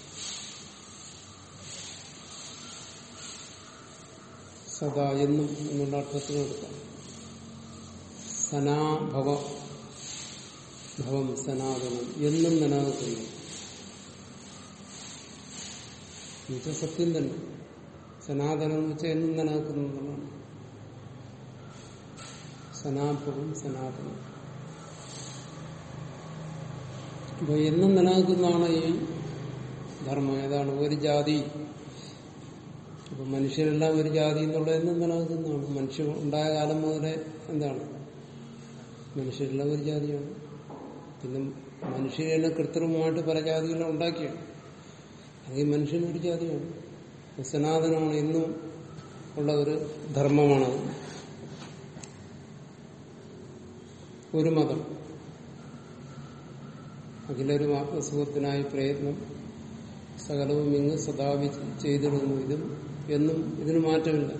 സദാ എന്നും എന്നുള്ള അർത്ഥത്തിൽ കൊടുക്കാം സനാഭവ ഭവം സനാതനം എന്നും നിലനിൽക്കുന്നു എന്നുവെച്ചാൽ സത്യം തന്നെ സനാതനം എന്ന് വെച്ചാൽ എന്നും നിലനിൽക്കുന്നു എന്നുള്ളതാണ് സനാഭവം സനാതനം അപ്പൊ എന്നും നിലനിൽക്കുന്നതാണ് ഈ ധർമ്മം ഏതാണ് ഒരു ജാതി അപ്പൊ മനുഷ്യരെല്ലാം ഒരു ജാതി എന്നുള്ള എന്നും നിലനിൽക്കുന്നതാണ് മനുഷ്യൻ ഉണ്ടായ കാലം മുതലേ എന്താണ് മനുഷ്യരെല്ലാം ഒരു ജാതിയാണ് പിന്നെ മനുഷ്യരെ കൃത്രിമമായിട്ട് പല ജാതികളെ ഉണ്ടാക്കിയാണ് അല്ലെങ്കിൽ മനുഷ്യൻ ഒരു ജാതിയാണ് സനാതനമാണ് എന്നും ഉള്ള ഒരു ധർമ്മമാണത് ഒരു മതം അഖിലൊരു ആത്മസുഖത്തിനായി പ്രയത്നം സകലവും ഇങ്ങ് സദാവി ചെയ്തിടുന്നു ഇതും എന്നും ഇതിന് മാറ്റമില്ല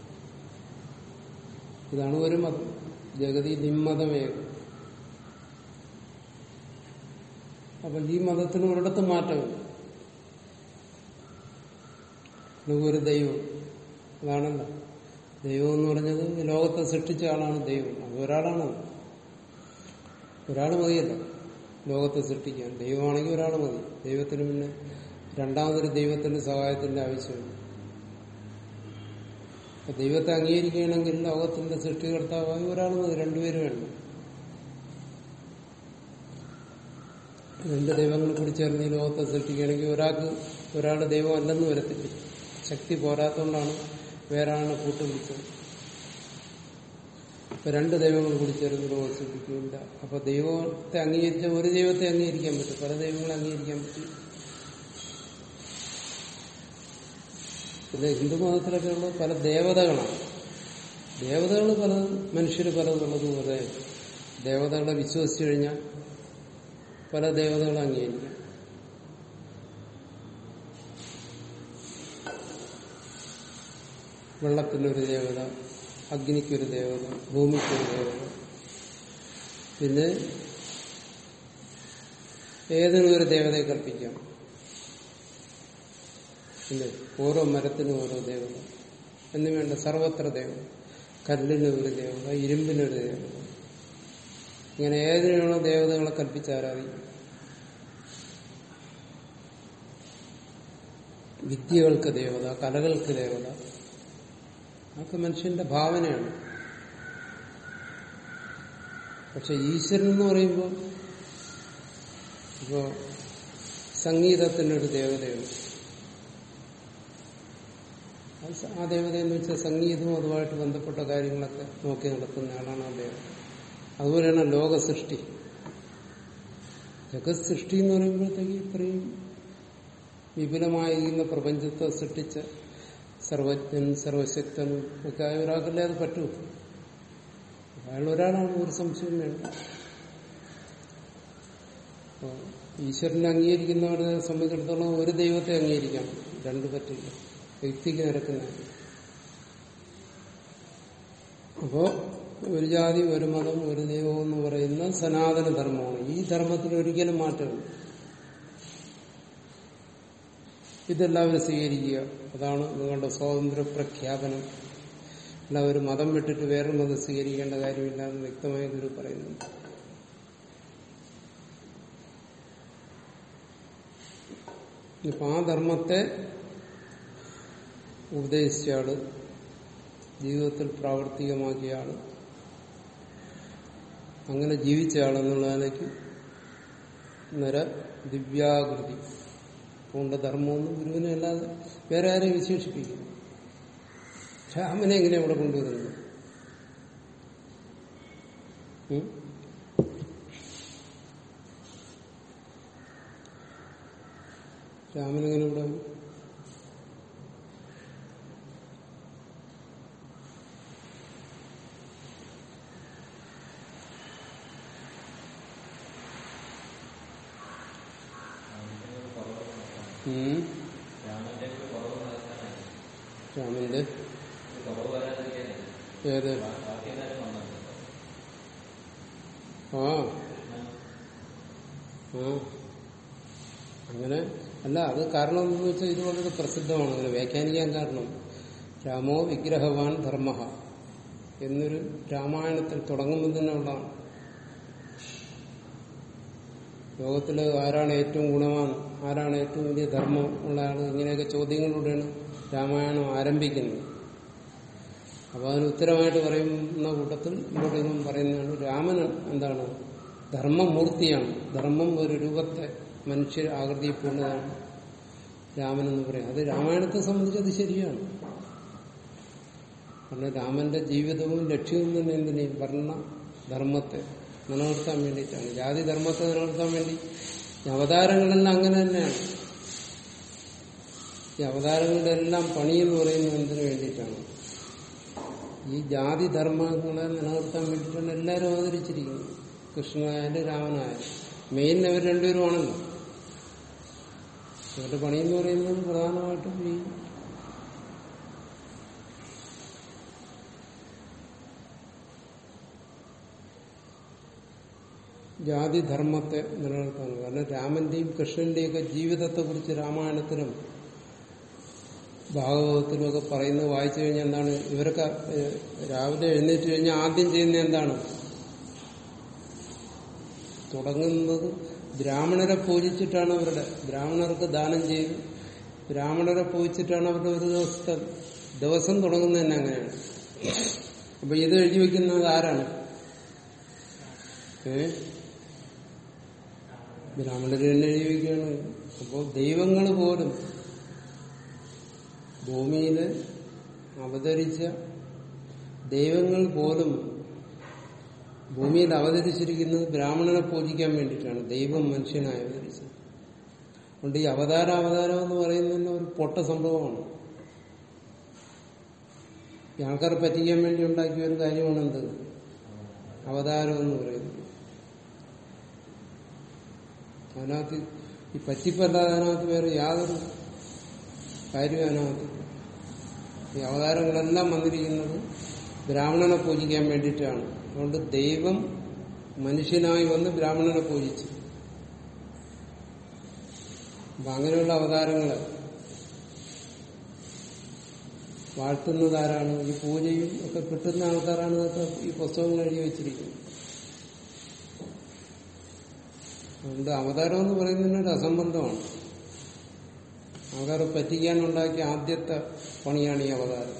ഇതാണ് ഒരു മതം ജഗതി നിമ്മതമേകം അപ്പൊ ഈ മതത്തിന് ഒരിടത്ത് മാറ്റമില്ല ഒരു ദൈവം അതാണല്ലോ ദൈവം എന്ന് പറഞ്ഞത് ഈ ലോകത്തെ സൃഷ്ടിച്ച ആളാണ് ദൈവം അത് ഒരാളാണ് ഒരാൾ മതിയല്ല ലോകത്തെ സൃഷ്ടിക്കാൻ ദൈവമാണെങ്കിൽ ഒരാൾ മതി ദൈവത്തിന് പിന്നെ രണ്ടാമതൊരു ദൈവത്തിന്റെ സഹായത്തിന്റെ ആവശ്യമില്ല അപ്പൊ ദൈവത്തെ അംഗീകരിക്കുകയാണെങ്കിൽ ലോകത്തിന്റെ സൃഷ്ടികർത്താവായി ഒരാൾ മതി രണ്ടുപേരും വേണ്ട രണ്ട് ദൈവങ്ങൾ കൂടി ചേർന്ന് ഈ ലോകത്തെ സൃഷ്ടിക്കുകയാണെങ്കിൽ ഒരാൾക്ക് ഒരാൾ ദൈവം അല്ലെന്ന് വരത്തില്ല ശക്തി പോരാത്തതുകൊണ്ടാണ് വേറെ ആളിനെ കൂട്ടുപിടിച്ചത് ഇപ്പൊ രണ്ട് ദൈവങ്ങൾ കൂടി ചേർന്ന് ലോകം സൃഷ്ടിക്കില്ല അപ്പൊ ദൈവത്തെ അംഗീകരിച്ച ഒരു ദൈവത്തെ അംഗീകരിക്കാൻ പറ്റും പല ദൈവങ്ങളെ അംഗീകരിക്കാൻ പറ്റും പിന്നെ ഹിന്ദു മതത്തിലൊക്കെ ഉള്ള പല ദേവതകളാണ് ദേവതകൾ പല മനുഷ്യർ പലതുള്ളതുപോലെ ദേവതകളെ വിശ്വസിച്ചു കഴിഞ്ഞാൽ പല ദേവതകളെ അംഗീകരിക്കാം വെള്ളത്തിനൊരു ദേവത അഗ്നിക്കൊരു ദേവത ഭൂമിക്കൊരു ദേവത പിന്നെ ഏതിനും ഒരു ദേവതയെ കൽപ്പിക്കാം പിന്നെ ഓരോ മരത്തിനും ഓരോ ദേവത എന്ന് വേണ്ട സർവത്ര ദേവത കല്ലിന് ഒരു ദേവത ഇരുമ്പിനൊരു ദേവത ഇങ്ങനെ ഏതിനാണോ ദേവതകളെ കൽപ്പിച്ച് ആരാധിക്കും വിദ്യകൾക്ക് ദേവത കലകൾക്ക് ദേവത അതൊക്കെ മനുഷ്യന്റെ ഭാവനയാണ് പക്ഷെ ഈശ്വരൻ എന്ന് പറയുമ്പോൾ ഇപ്പോ സംഗീതത്തിനൊരു ദേവതയുണ്ട് ആ ദേവത എന്ന് വെച്ചാൽ സംഗീതവും അതുമായിട്ട് ബന്ധപ്പെട്ട കാര്യങ്ങളൊക്കെ നോക്കി നടത്തുന്ന ആളാണ് ആ ദേവത അതുപോലെയാണ് ലോക സൃഷ്ടി ജഗത് സൃഷ്ടി എന്ന് പറയുമ്പോഴത്തേക്ക് ഇത്രയും വിപുലമായിരിക്കുന്ന പ്രപഞ്ചത്തെ സൃഷ്ടിച്ച സർവജ്ഞൻ സർവശക്തനും ഒക്കെ ആയ ഒരാൾക്കല്ലേ അത് പറ്റൂ അയാൾ ഒരാളാണ് ഒരു സംശയവും വേണ്ട അപ്പോ ഈശ്വരനെ അംഗീകരിക്കുന്നവരെ സംബന്ധിച്ചിടത്തോളം ഒരു ദൈവത്തെ അംഗീകരിക്കാം രണ്ടു പറ്റില്ല വ്യക്തിക്ക് നിരക്കുന്ന അപ്പോ ഒരു ജാതി ഒരു മതം ഒരു ദൈവം എന്ന് പറയുന്ന സനാതന ധർമ്മമാണ് ഈ ധർമ്മത്തിൽ ഒരിക്കലും മാറ്റമില്ല ഇതെല്ലാവരും സ്വീകരിക്കുക അതാണ് നിങ്ങളുടെ സ്വാതന്ത്ര്യ പ്രഖ്യാപനം അല്ല ഒരു മതം വിട്ടിട്ട് വേറൊരു മതം സ്വീകരിക്കേണ്ട കാര്യമില്ല എന്ന് വ്യക്തമായി ഗുരു പറയുന്നുണ്ട് ഇപ്പൊ ആ ധർമ്മത്തെ ഉപദേശിച്ചയാള് ജീവിതത്തിൽ പ്രാവർത്തികമാക്കിയ ആള് അങ്ങനെ ജീവിച്ച ആളെന്നുള്ളതിലേക്ക് നിര ദിവ്യാകൃതി പൂണ്ട ധർമ്മമൊന്നും ഗുരുവിനെ അല്ലാതെ വേറെ ആരെയും വിശേഷിപ്പിക്കുന്നു രാമനെ എങ്ങനെ അവിടെ കൊണ്ടുവരുന്നു ഉം? രാമനെങ്ങനെ ഇവിടെ വന്നു? ഉം. രാമന്റെ ഏത് ആ ആ അങ്ങനെ അല്ല അത് കാരണം എന്ന് വെച്ചാൽ ഇത് വളരെ പ്രസിദ്ധമാണ് അങ്ങനെ വ്യാഖ്യാനിക്കാൻ കാരണം രാമോ വിഗ്രഹവാൻ ധർമ്മ എന്നൊരു രാമായണത്തിൽ തുടങ്ങുമ്പോൾ തന്നെ ഉള്ളതാണ് ലോകത്തിൽ ആരാണ് ഏറ്റവും ഗുണവാൻ ആരാണ് ഏറ്റവും വലിയ ധർമ്മം ഉള്ള ആൾ ഇങ്ങനെയൊക്കെ ചോദ്യങ്ങളിലൂടെയാണ് രാമായണം ആരംഭിക്കുന്നത് അപ്പോൾ അതിന് ഉത്തരമായിട്ട് പറയുന്ന കൂട്ടത്തിൽ ഇവിടെ നിന്നും പറയുന്നതാണ് രാമൻ എന്താണ് ധർമ്മമൂർത്തിയാണ് ധർമ്മം ഒരു രൂപത്തെ മനുഷ്യ ആകൃതിയിൽപ്പെടുന്നതാണ് രാമൻ എന്ന് പറയും അത് രാമായണത്തെ സംബന്ധിച്ച് അത് ശരിയാണ് കാരണം രാമന്റെ ജീവിതവും ലക്ഷ്യവും തന്നെ എന്തിനേയും വർണ്ണ ധർമ്മത്തെ നിലനിർത്താൻ വേണ്ടിയിട്ടാണ് ജാതി ധർമ്മത്തെ നിലനിർത്താൻ വേണ്ടി ഈ അവതാരങ്ങളെല്ലാം അങ്ങനെ തന്നെയാണ് ഈ അവതാരങ്ങളുടെ എല്ലാം പണി എന്ന് പറയുന്നത് എന്തിനു വേണ്ടിയിട്ടാണ് ഈ ജാതി ധർമ്മങ്ങളെ നിലനിർത്താൻ വേണ്ടിയിട്ടാണ് എല്ലാവരും അവതരിച്ചിരിക്കുന്നത് കൃഷ്ണനായാലും രാമനായാലും മെയിൻ അവർ രണ്ടുപേരുമാണല്ലോ അവരുടെ പണി എന്ന് പറയുന്നത് പ്രധാനമായിട്ടും ഈ ജാതിധർമ്മത്തെ നിലനിർത്താൻ കാരണം രാമന്റെയും കൃഷ്ണന്റെയും ഒക്കെ ജീവിതത്തെ കുറിച്ച് രാമായണത്തിലും ഭാഗവതത്തിലും ഒക്കെ പറയുന്നത് വായിച്ചു കഴിഞ്ഞാൽ എന്താണ് ഇവരൊക്കെ ഏഹ്, രാവിലെ എഴുന്നേറ്റ് കഴിഞ്ഞാൽ ആദ്യം ചെയ്യുന്ന എന്താണ് തുടങ്ങുന്നത് ബ്രാഹ്മണരെ പൂജിച്ചിട്ടാണ് അവരുടെ ബ്രാഹ്മണർക്ക് ദാനം ചെയ്ത് ബ്രാഹ്മണരെ പൂജിച്ചിട്ടാണ് അവരുടെ ഒരു ദിവസത്തെ ദിവസം തുടങ്ങുന്നത് തന്നെ അങ്ങനെയാണ് അപ്പൊ ഇത് എഴുതി വെക്കുന്നത് ആരാണ് ഏ ബ്രാഹ്മണര് തന്നെ എഴുതി വയ്ക്കുകയാണ് അപ്പോൾ ദൈവങ്ങൾ പോലും ഭൂമിയിൽ അവതരിച്ച ദൈവങ്ങൾ പോലും ഭൂമിയിൽ അവതരിച്ചിരിക്കുന്നത് ബ്രാഹ്മണനെ പൂജിക്കാൻ വേണ്ടിയിട്ടാണ് ദൈവം മനുഷ്യനായി അവതരിച്ചത് അതുകൊണ്ട് ഈ അവതാര അവതാരം എന്ന് പറയുന്നത് ഒരു പൊട്ട സംഭവമാണ് ഈ ആൾക്കാരെ പറ്റിക്കാൻ വേണ്ടി ഉണ്ടാക്കിയ ഒരു കാര്യമാണ് എന്ത് അവതാരം എന്ന് പറയുന്നത് അതിനകത്ത് ഈ പറ്റിപ്പല്ലാതെ അതിനകത്ത് വേറെ യാതൊരു കാര്യവും അതിനകത്ത് ഈ അവതാരങ്ങളെല്ലാം വന്നിരിക്കുന്നത് ബ്രാഹ്മണനെ പൂജിക്കാൻ വേണ്ടിയിട്ടാണ് അതുകൊണ്ട് ദൈവം മനുഷ്യനായി വന്ന് ബ്രാഹ്മണനെ പൂജിച്ചു അപ്പൊ അങ്ങനെയുള്ള അവതാരങ്ങള് വാഴ്ത്തുന്നത് ആരാണ് ഈ പൂജയും ഒക്കെ കിട്ടുന്ന ആൾക്കാരാണ് ഇതൊക്കെ ഈ പുസ്തകങ്ങൾ എഴുതി വെച്ചിരിക്കുന്നത് അതുകൊണ്ട് അവതാരം എന്ന് പറയുന്നതിന് ഒരു അസംബന്ധമാണ് ആൾക്കാരെ പറ്റിക്കാനുണ്ടാക്കിയ ആദ്യത്തെ പണിയാണ് ഈ അവതാരം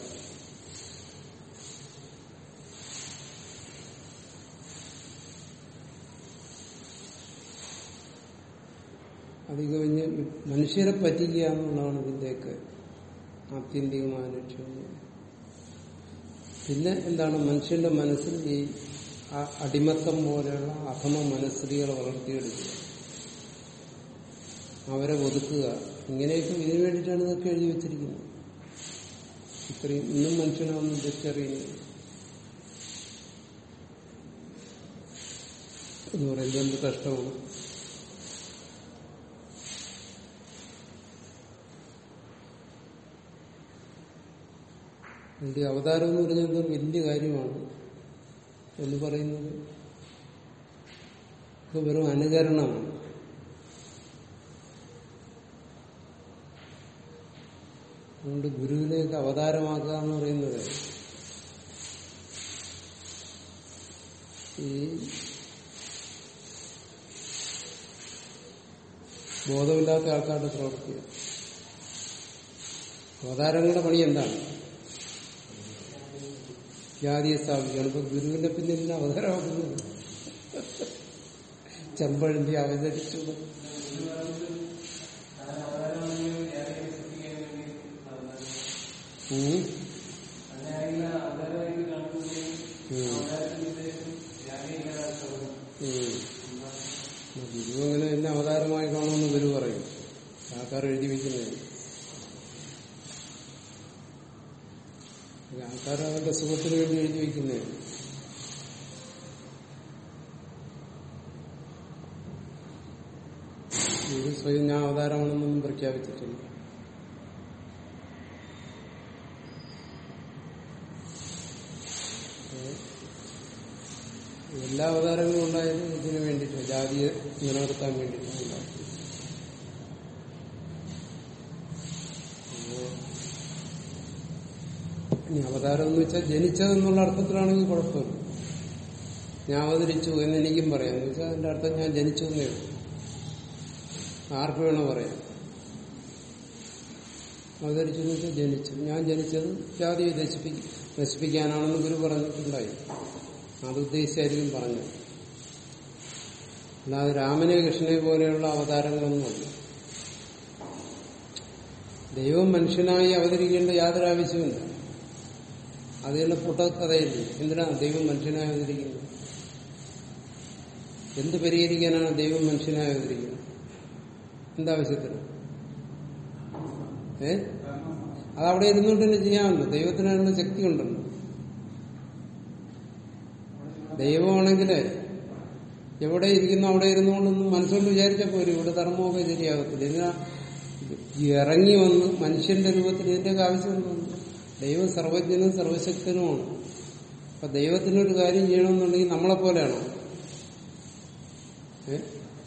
അത് കഴിഞ്ഞ് മനുഷ്യരെ പറ്റിക്കുക എന്നുള്ളതാണ് ഇതിന്റെയൊക്കെ ആത്യന്തികമായ ലക്ഷ്യം പിന്നെ എന്താണ് മനുഷ്യന്റെ മനസ്സിൽ ഈ ആ- അടിമത്തം പോലെയുള്ള അധമ മനസ്ഥിതികളെ വളർത്തിയെടുക്കുക അവരെ ഒതുക്കുക ഇങ്ങനെയൊക്കെ ഇതിനു വേണ്ടിയിട്ടാണ് ഇതൊക്കെ എഴുതി വെച്ചിരിക്കുന്നത് ഇത്രയും ഇന്നും മനുഷ്യനൊന്നും തിരിച്ചറിയുന്നില്ല എന്ന് പറയുന്നത് എന്ത് കഷ്ടമാണ് ഇതിന്റെ അവതാരം എന്ന് പറഞ്ഞാൽ എന്തോ വലിയ കാര്യമാണ് എന്ന് പറയുന്നത് ഇത് വെറും അനുകരണമാണ് അതുകൊണ്ട് ഗുരുവിനെയൊക്കെ അവതാരമാക്കുക എന്ന് പറയുന്നത് ഈ ബോധമില്ലാത്ത ആൾക്കാരുടെ പ്രവർത്തിയാണ് അവതാരങ്ങളുടെ പണി എന്താണ് ജാതിയെ സ്ഥാപിക്കുകയാണ് ഇപ്പൊ ഗുരുവിന്റെ പിന്നിൽ അവതാരമാക്കുന്നത് ചെമ്പഴന്തി അവതരിച്ചു ഉം. ഉം. ഉം. ഗുരു അങ്ങനെ എന്നെ അവതാരമായി കാണുമെന്ന് ഗുരു പറയും ആൾക്കാർ എഴുതി വയ്ക്കുന്നത് ആൾക്കാർ അവരുടെ സുഖത്തിന് വേണ്ടി എഴുതി വയ്ക്കുന്നേ ഗുരു സ്വയം ഞാൻ അവതാരമാണെന്നൊന്നും പ്രഖ്യാപിച്ചിട്ടില്ല എല്ലാ അവതാരങ്ങളും ഉണ്ടായത് ഇതിനു വേണ്ടിയിട്ട് ജാതിയെ നിലനിർത്താൻ വേണ്ടിയിട്ടാണ് ഉണ്ടാക്കിയത് അപ്പോ ഇനി അവതാരം എന്ന് വെച്ചാൽ ജനിച്ചതെന്നുള്ള അർത്ഥത്തിലാണെങ്കിൽ കുഴപ്പമില്ല ഞാൻ അവതരിച്ചു എന്ന് എനിക്കും പറയാം എന്ന് വെച്ചാൽ അതിന്റെ അർത്ഥം ഞാൻ ജനിച്ചു എന്നേ ഉള്ളൂ ആർക്ക് വേണോ പറയാം അവതരിച്ചു എന്ന് വെച്ചാൽ ജനിച്ചു ഞാൻ ജനിച്ചത് ജാതിയെ നശിപ്പിക്ക നശിപ്പിക്കാനാണെന്ന് ഗുരു പറഞ്ഞിട്ടുണ്ടായി അത് ഉദ്ദേശിച്ചായിരിക്കും പറഞ്ഞത് അല്ലാതെ രാമനെ കൃഷ്ണനെ പോലെയുള്ള അവതാരങ്ങളൊന്നുമല്ല ദൈവം മനുഷ്യനായി അവതരിക്കേണ്ട യാതൊരു ആവശ്യമില്ല അതിനുള്ള പുട്ടക്കഥയില്ലേ എന്തിനാണ് ദൈവം മനുഷ്യനായി അവതരിക്കുന്നത് എന്ത് പരിഹരിക്കാനാണ് ദൈവം മനുഷ്യനായി അവതരിക്കുന്നത് എന്താവശ്യത്തിന് ഏ അതവിടെ ഇരുന്നുകൊണ്ട് തന്നെ ചെയ്യാമല്ലോ ദൈവത്തിന് അതിനുള്ള ശക്തി ഉണ്ടല്ലോ ദൈവമാണെങ്കിൽ എവിടെ ഇരിക്കുന്നു അവിടെ ഇരുന്നുകൊണ്ടൊന്നും മനസ്സുകൊണ്ട് വിചാരിച്ചാൽ പോലും ഇവിടെ ധർമ്മമൊക്കെ ശരിയാകത്തില്ല ഇതിനാ ഇറങ്ങി വന്ന് മനുഷ്യന്റെ രൂപത്തിൽ ഇതിന്റെയൊക്കെ ആവശ്യമൊന്നും ദൈവം സർവജ്ഞനും സർവശക്തനുമാണ് അപ്പൊ ദൈവത്തിനൊരു കാര്യം ചെയ്യണമെന്നുണ്ടെങ്കിൽ നമ്മളെ പോലെയാണോ ഏ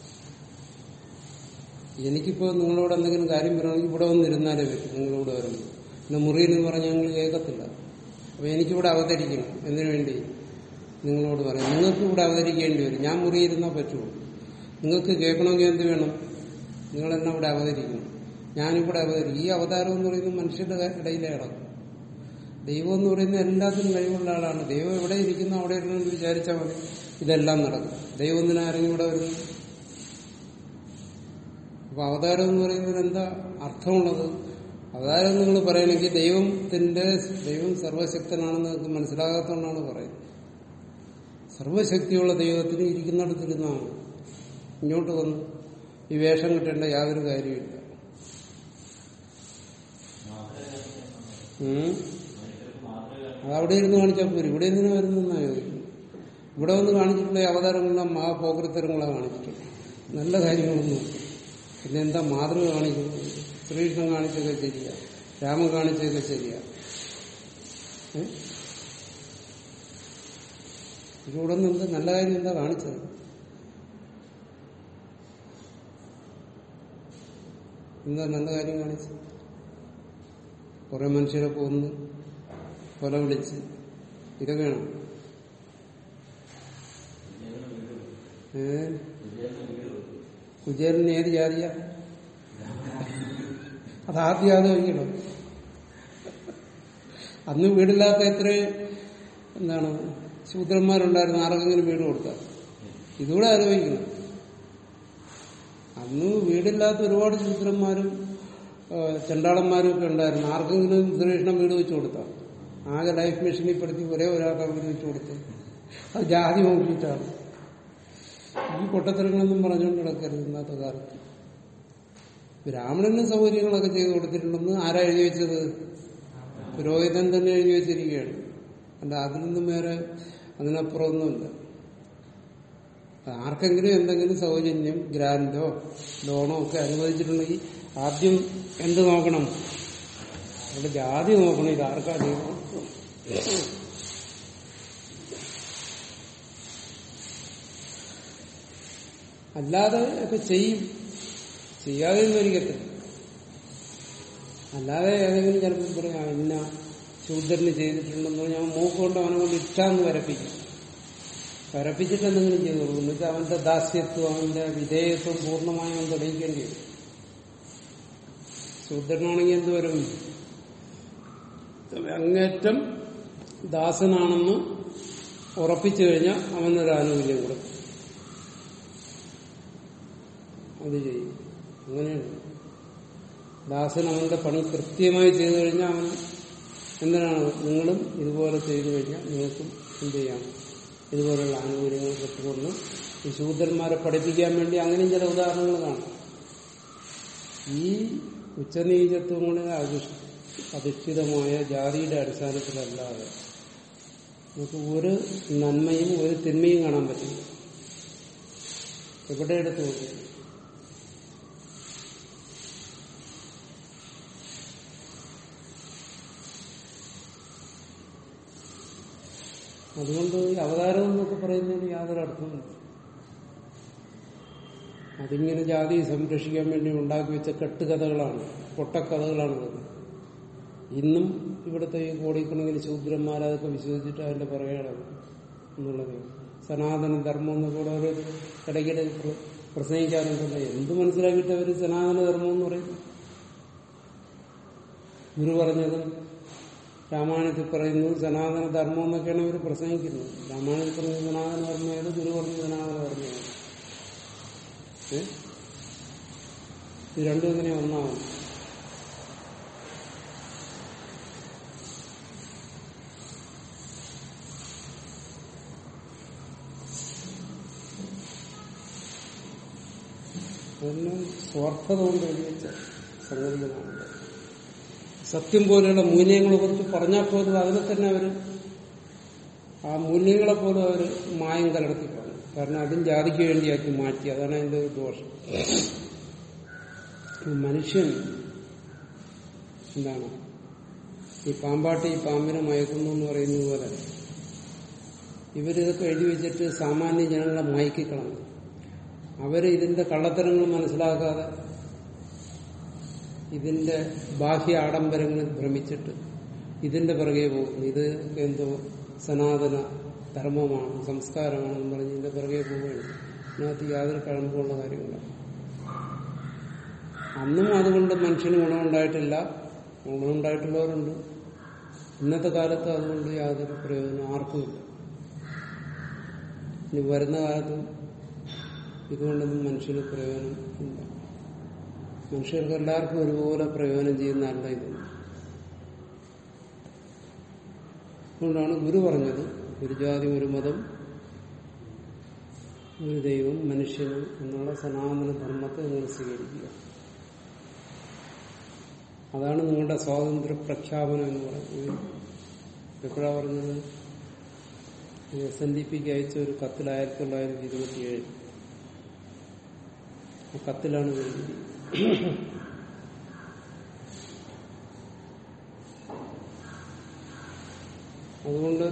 എനിക്കിപ്പോ നിങ്ങളോട് എന്തെങ്കിലും കാര്യം പറയണമെങ്കിൽ ഇവിടെ വന്നിരുന്നാലേ പറ്റും നിങ്ങളോട് വരുമ്പോൾ പിന്നെ മുറിയിൽ നിന്ന് പറഞ്ഞാൽ ഞങ്ങൾ കേൾക്കത്തില്ല അപ്പൊ എനിക്കിവിടെ അവതരിക്കണം എന്തിനു വേണ്ടി നിങ്ങളോട് പറയാം നിങ്ങൾക്ക് ഇവിടെ അവതരിക്കേണ്ടി വരും ഞാൻ മുറിയിരുന്നാൽ പറ്റുള്ളൂ നിങ്ങൾക്ക് കേൾക്കണമെങ്കിൽ എന്ത് വേണം നിങ്ങളെന്നെ ഇവിടെ അവതരിക്കണം ഞാനിവിടെ അവതരിക്കും ഈ അവതാരം എന്ന് പറയുന്നത് മനുഷ്യരുടെ ഇടയിലേ കിടക്കും ദൈവം എന്ന് പറയുന്നത് എല്ലാത്തിനും കഴിവുള്ള ആളാണ് ദൈവം എവിടെ ഇരിക്കുന്നു അവിടെ ഇരുന്നു വിചാരിച്ചാൽ മതി ഇതെല്ലാം നടക്കും ദൈവം എന്തിനാ ആരെങ്കിലും ഇവിടെ വരുന്നു അപ്പൊ അവതാരം എന്ന് പറയുന്നത് എന്താ അർത്ഥമുള്ളത് അവതാരം നിങ്ങൾ പറയണമെങ്കിൽ ദൈവത്തിന്റെ ദൈവം സർവശക്തനാണെന്ന് നിങ്ങൾക്ക് മനസ്സിലാകാത്തതുകൊണ്ടാണ് പറയുന്നത് സർവശക്തിയുള്ള ദൈവത്തിന് ഇരിക്കുന്നിടത്തിരുന്നാണ് ഇങ്ങോട്ട് വന്ന് ഈ വേഷം കിട്ടേണ്ട യാതൊരു കാര്യമില്ല ഉം. അതവിടെ ഇരുന്ന് കാണിച്ചാൽ പോരും ഇവിടെ എന്തിനാ വരുന്നെന്നാ ചോദിക്കുന്നത് ഇവിടെ വന്ന് കാണിച്ചിട്ടുള്ള ഈ അവതാരങ്ങളെല്ലാം മഹാപോകൃത്തരങ്ങളെ കാണിച്ചിട്ടുണ്ട് നല്ല കാര്യങ്ങളൊന്നും പിന്നെ എന്താ മാതൃക കാണിക്കുന്നത് ശ്രീകൃഷ്ണൻ കാണിച്ചതൊക്കെ ശരിയാ രാമൻ കാണിച്ചതൊക്കെ ശരിയാ ഏ? ഇവിടെ നിന്ന് എന്ത് നല്ല കാര്യം എന്താ കാണിച്ചത് എന്താ നല്ല കാര്യം കാണിച്ചത് കുറെ മനുഷ്യരെ കൊന്ന് കൊല വിളിച്ച് ഇതൊക്കെയാണ് ഏ കുചേരൻ ഏത് ജാതിയ അതാദ്യം ആലോചിക്കണം അന്ന് വീടില്ലാത്ത എത്രയും എന്താണ് ശൂദ്രന്മാരുണ്ടായിരുന്നു ആർക്കെങ്കിലും വീട് കൊടുത്താൽ ഇതുകൂടെ ആലോചിക്കണം അന്ന് വീടില്ലാത്ത ഒരുപാട് ശൂദ്രന്മാരും ആ, ചണ്ടാളന്മാരും ഒക്കെ ഉണ്ടായിരുന്നു ആർക്കെങ്കിലും ശ്രീകൃഷ്ണൻ വീട് വെച്ച് കൊടുത്താൽ ആകെ ലൈഫ് മിഷനിൽ പെടുത്തി ഒരേ ഒരാൾക്ക് വീട് വെച്ച് കൊടുത്തു അത് ജാതി നോക്കിയിട്ടാണ് ഈ പൊട്ടത്തരങ്ങളൊന്നും പറഞ്ഞുകൊണ്ട് കിടക്കരുത് ഇന്നത്തെ കാലത്ത് ബ്രാഹ്മണന് സൗകര്യങ്ങളൊക്കെ ചെയ്തു കൊടുത്തിട്ടുണ്ടെന്ന് ആരാ എഴുതി വെച്ചത് പുരോഹിതൻ തന്നെ എഴുതി വെച്ചിരിക്കുകയാണ് അല്ല അതിനൊന്നും വേറെ അതിനപ്പുറമൊന്നുമില്ല ആർക്കെങ്കിലും എന്തെങ്കിലും സൗജന്യം ഗ്രാൻഡോ ലോണോ ഒക്കെ അനുവദിച്ചിട്ടുണ്ടെങ്കിൽ ആദ്യം എന്ത് നോക്കണം അവിടെ ജാതി നോക്കണം ഇത് ആർക്കാ ചെയ്തു അല്ലാതെ ഒക്കെ ചെയ്യും ചെയ്യാതെ ഒന്നും ഒരിക്കത്തില്ല അല്ലാതെ ഏതെങ്കിലും ചിലപ്പോൾ പറയാം ഇന്ന ശൂദ്രന് ചെയ്തിട്ടുണ്ടെന്ന് പറഞ്ഞാൽ മൂക്ക് കൊണ്ട് അവനെ കൊണ്ട് ഇഷ്ടാന്ന് വരപ്പിക്കും വരപ്പിച്ചിട്ട് എന്തെങ്കിലും ചെയ്തു കൊടുക്കും എന്നുവെച്ചാൽ അവന്റെ ദാസ്യത്വം അവന്റെ വിധേയത്വം പൂർണ്ണമായും അവൻ തെളിയിക്കേണ്ടി വരും ശൂദ്രനാണെങ്കിൽ എന്ത് വരും അങ്ങേറ്റം ദാസനാണെന്ന് ഉറപ്പിച്ചു കഴിഞ്ഞാൽ അവനൊരു ആനുകൂല്യം കൊടുക്കും അത് ചെയ്യും അങ്ങനെയാണ് ദാസൻ അവന്റെ പണി കൃത്യമായി ചെയ്തു കഴിഞ്ഞാൽ അവൻ എന്തിനാണ് നിങ്ങളും ഇതുപോലെ ചെയ്തു കഴിഞ്ഞാൽ നിങ്ങൾക്കും എന്ത് ചെയ്യാം ഇതുപോലുള്ള ആനുകൂല്യങ്ങൾ കിട്ടുമെന്ന് ഈ ശൂദ്രന്മാരെ പഠിപ്പിക്കാൻ വേണ്ടി അങ്ങനെയും ചില ഉദാഹരണങ്ങൾ കാണും ഈ ഉച്ചനീചത്വങ്ങളിൽ അധിഷ് അധിഷ്ഠിതമായ ജാതിയുടെ അടിസ്ഥാനത്തിലല്ലാതെ നമുക്ക് ഒരു നന്മയും ഒരു തിന്മയും കാണാൻ പറ്റില്ല എവിടെ എടുത്തു നോക്കിയാൽ അതുകൊണ്ട് ഈ അവതാരം എന്നൊക്കെ പറയുന്നതിന് യാതൊരു അർത്ഥമില്ല അതിങ്ങനെ ജാതി സംരക്ഷിക്കാൻ വേണ്ടി ഉണ്ടാക്കി വെച്ച കെട്ടുകഥകളാണ് പൊട്ടക്കഥകളാണ് ഇത് ഇന്നും ഇവിടുത്തെ ഈ കോടിക്കണക്കിന് ശൂദ്രന്മാർ അതൊക്കെ വിശ്വസിച്ചിട്ട് അതിന്റെ പറയുകയാണ് എന്നുള്ളത് സനാതന ധർമ്മം എന്നൊക്കെ കൂടെ അവർ ഇടയ്ക്കിടെ പ്ര- പ്രസംഗിക്കാറുണ്ടല്ലോ എന്ത് മനസ്സിലാക്കിയിട്ട് അവർ സനാതന ധർമ്മം എന്ന് പറയും ഗുരു പറഞ്ഞത് രാമായണത്തിൽ പറയുന്നത് സനാതന ധർമ്മം എന്നൊക്കെയാണ് ഇവർ പ്രസംഗിക്കുന്നത് രാമായണത്തിൽ പറഞ്ഞ സനാതന ധർമ്മം ഏത് ഗുരു പറഞ്ഞ സനാതന ധർമ്മമാണ് ഏ? ഇത് രണ്ടും എങ്ങനെ ഒന്നാവും അതൊന്നും സ്വാർത്ഥത കൊണ്ട് എഴുതിച്ച സംഗതികളാണ് സത്യം പോലെയുള്ള മൂല്യങ്ങളെ കുറിച്ച് പറഞ്ഞാൽ പോലും അതിനെ തന്നെ അവർ ആ മൂല്യങ്ങളെ പോലും അവർ മായം കലർത്തി പറഞ്ഞു കാരണം അതും ജാതിക്ക് വേണ്ടിയാക്കി മാറ്റി അതാണ് അതിന്റെ ഒരു ദോഷം ഈ മനുഷ്യൻ എന്താണ് ഈ പാമ്പാട്ടി ഈ പാമ്പിനെ മയക്കുന്നു എന്ന് പറയുന്നത് പോലെ ഇവരിതൊക്കെ എഴുതി വെച്ചിട്ട് സാമാന്യ ജനങ്ങളെ മയക്കിക്കളഞ്ഞു അവര് ഇതിന്റെ കള്ളത്തരങ്ങൾ മനസ്സിലാക്കാതെ ഇതിന്റെ ബാഹ്യ ആഡംബരങ്ങളിൽ ഭ്രമിച്ചിട്ട് ഇതിന്റെ പിറകെ പോകുന്നു ഇത് എന്തോ സനാതന ധർമ്മമാണ് സംസ്കാരമാണെന്ന് പറഞ്ഞ് ഇതിന്റെ പിറകെ പോവുകയാണ് ഇതിനകത്ത് യാതൊരു കഴമ്പുള്ള കാര്യങ്ങളാണ് അന്നും അതുകൊണ്ട് മനുഷ്യന് ഗുണമുണ്ടായിട്ടില്ല ഗുണമുണ്ടായിട്ടുള്ളവരുണ്ട് ഇന്നത്തെ കാലത്ത് അതുകൊണ്ട് യാതൊരു പ്രയോജനം ആർക്കുമില്ല ഇനി വരുന്ന കാലത്തും ഇതുകൊണ്ടൊന്നും മനുഷ്യന് പ്രയോജനം ഇല്ല മനുഷ്യർക്ക് എല്ലാവർക്കും ഒരുപോലെ പ്രയോജനം ചെയ്യുന്നതല്ല ഇതൊന്നും അതുകൊണ്ടാണ് ഗുരു പറഞ്ഞത് ഒരു ജാതി ഒരു മതം ഒരു ദൈവം മനുഷ്യന് എന്നുള്ള സനാതന ധർമ്മത്തെ നിങ്ങൾ സ്വീകരിക്കുക അതാണ് നിങ്ങളുടെ സ്വാതന്ത്ര്യ പ്രഖ്യാപനം എന്ന് പറയുന്നത് എപ്പോഴാ പറഞ്ഞത് എസ് എൻ ഡി പിക്ക് അയച്ച ഒരു കത്തിൽ ആയിരത്തി തൊള്ളായിരത്തി ഇരുപത്തിയേഴ് ആ കത്തിലാണ് ഇത് എഴുതിയത് അതുകൊണ്ട്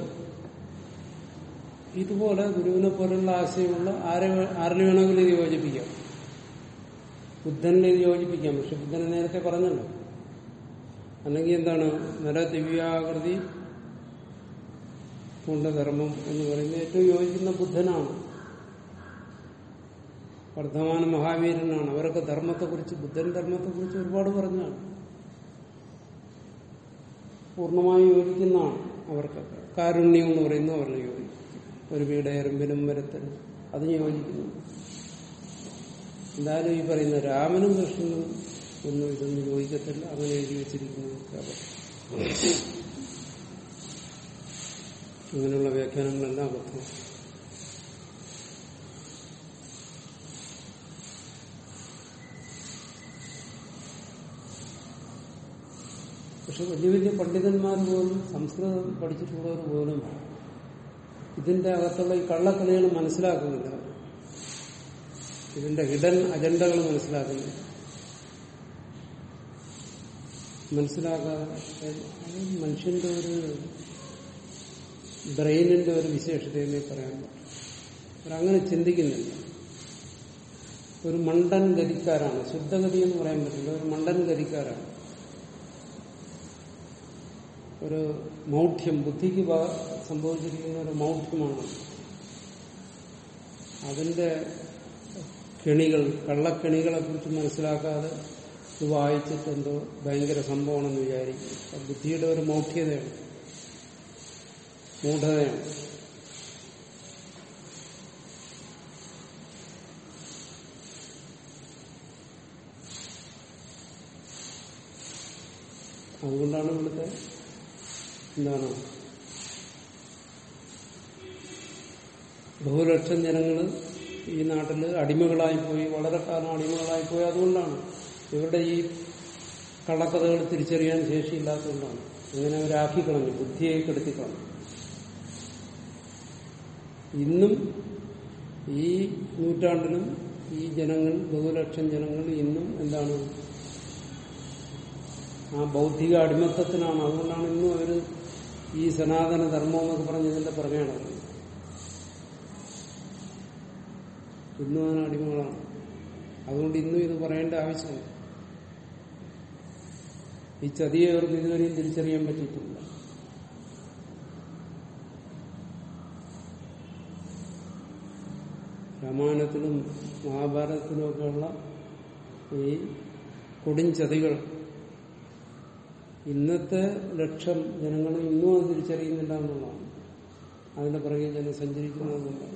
ഇതുപോലെ ഗുരുവിനെ പോലുള്ള ആശയമുള്ള ആരെ ആരിനെ വേണമെങ്കിലും ഇത് യോജിപ്പിക്കാം ബുദ്ധനെ ഇത് യോജിപ്പിക്കാം പക്ഷെ ബുദ്ധനെ നേരത്തെ പറഞ്ഞല്ലോ അല്ലെങ്കിൽ എന്താണ് നില ദിവ്യാകൃതി ധർമ്മം എന്ന് പറയുന്നത് ഏറ്റവും യോജിക്കുന്ന ബുദ്ധനാണ് വർദ്ധമാന മഹാവീരനാണ് അവരൊക്കെ ധർമ്മത്തെക്കുറിച്ച് ബുദ്ധൻ ധർമ്മത്തെക്കുറിച്ച് ഒരുപാട് പറഞ്ഞാണ് പൂർണ്ണമായി യോജിക്കുന്നതാണ് അവർക്കൊക്കെ കാരുണ്യം എന്ന് പറയുന്നത് അവരിൽ യോജിക്കും ഒരു വീട് എറുമ്പിനും വരത്തലും അതിന് യോജിക്കുന്നു എന്തായാലും ഈ പറയുന്ന രാമനും കൃഷ്ണനും ഒന്നും ഇതൊന്നും യോജിക്കത്തില്ല അങ്ങനെ എഴുതി വെച്ചിരിക്കുന്നു അങ്ങനെയുള്ള വ്യാഖ്യാനങ്ങളെല്ലാം അബദ്ധം പക്ഷെ വലിയ വലിയ പണ്ഡിതന്മാർ പോലും സംസ്കൃതം പഠിച്ചിട്ടുള്ളവർ പോലും ഇതിന്റെ അകത്തുള്ള ഈ കള്ളക്കളികൾ മനസ്സിലാക്കുന്നില്ല ഇതിന്റെ ഹിഡൻ അജണ്ടകൾ മനസ്സിലാക്കുന്നില്ല മനസ്സിലാക്കാതെ അത് മനുഷ്യന്റെ ഒരു ബ്രെയിനിന്റെ ഒരു വിശേഷതയെന്നേ പറയാൻ പറ്റും അവരങ്ങനെ ചിന്തിക്കുന്നില്ല ഒരു മണ്ടൻ ഗതിക്കാരാണ് ശുദ്ധഗതി എന്ന് പറയാൻ പറ്റില്ല ഒരു മണ്ടൻ ഗതിക്കാരാണ് ഒരു മൗഢ്യം ബുദ്ധിക്ക് സംഭവിച്ചിരിക്കുന്ന ഒരു മൗഢ്യമാണ് അതിന്റെ കെണികൾ കള്ളക്കെണികളെ കുറിച്ച് മനസ്സിലാക്കാതെ ഇത് വായിച്ചിട്ട് എന്തോ ഭയങ്കര സംഭവമാണെന്ന് വിചാരിക്കും അത് ബുദ്ധിയുടെ ഒരു മൗഢ്യതയാണ് മൂഢതയാണ് അതുകൊണ്ടാണ് ഇവിടുത്തെ എന്താണ് ബഹുലക്ഷം ജനങ്ങൾ ഈ നാട്ടിൽ അടിമകളായി പോയി വളരെ കാലം അടിമകളായി പോയി അതുകൊണ്ടാണ് ഇവരുടെ ഈ കള്ളക്കഥകൾ തിരിച്ചറിയാൻ ശേഷിയില്ലാത്തതുകൊണ്ടാണ് അങ്ങനെ അവരാക്കി കളഞ്ഞു ബുദ്ധിയെ കെടുത്തി കളഞ്ഞു ഇന്നും ഈ നൂറ്റാണ്ടിലും ഈ ജനങ്ങൾ ബഹുലക്ഷം ജനങ്ങൾ ഇന്നും എന്താണ് ആ ബൗദ്ധിക അടിമത്തത്തിനാണ് അതുകൊണ്ടാണ് ഇന്നും അവർ ഈ സനാതന ധർമ്മം എന്നൊക്കെ പറഞ്ഞ് ഇതിന്റെ പുറകെയാണ് ഇന്നും അതിന് അടിമകളാണ് അതുകൊണ്ട് ഇന്നും ഇത് പറയേണ്ട ആവശ്യമില്ല ഈ ചതിയെ അവർക്ക് ഇതുവരെയും തിരിച്ചറിയാൻ പറ്റിയിട്ടില്ല രാമായണത്തിലും മഹാഭാരതത്തിലും ഒക്കെയുള്ള ഈ കൊടുംചതികൾ ഇന്നത്തെ ലക്ഷം ജനങ്ങൾ ഇന്നും അത് തിരിച്ചറിയുന്നില്ല എന്നുള്ളതാണ് അതിന്റെ പുറകെ ജനം സഞ്ചരിക്കുന്നതുകൊണ്ടാണ്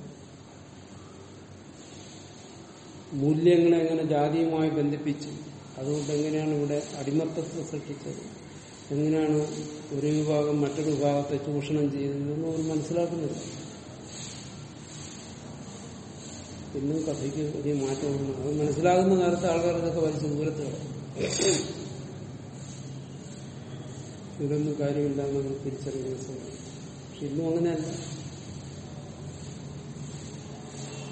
മൂല്യങ്ങളെ എങ്ങനെ ജാതിയുമായി ബന്ധിപ്പിച്ചു അതുകൊണ്ട് എങ്ങനെയാണ് ഇവിടെ അടിമത്തത്തെ സൃഷ്ടിച്ചത് എങ്ങനെയാണ് ഒരു വിഭാഗം മറ്റൊരു വിഭാഗത്തെ ചൂഷണം ചെയ്തതെന്ന് അവർ മനസ്സിലാക്കുന്നില്ല ഇന്നും കഥയ്ക്ക് വലിയ മാറ്റമൊന്നും അത് മനസ്സിലാകുന്ന കാലത്ത് ആൾക്കാർ ഇതൊക്കെ വലിച്ചു ദൂരത്ത് ഇതൊന്നും കാര്യമില്ല എന്ന് തിരിച്ചറിയുന്ന സമയം പക്ഷെ ഇന്നും അങ്ങനെയല്ല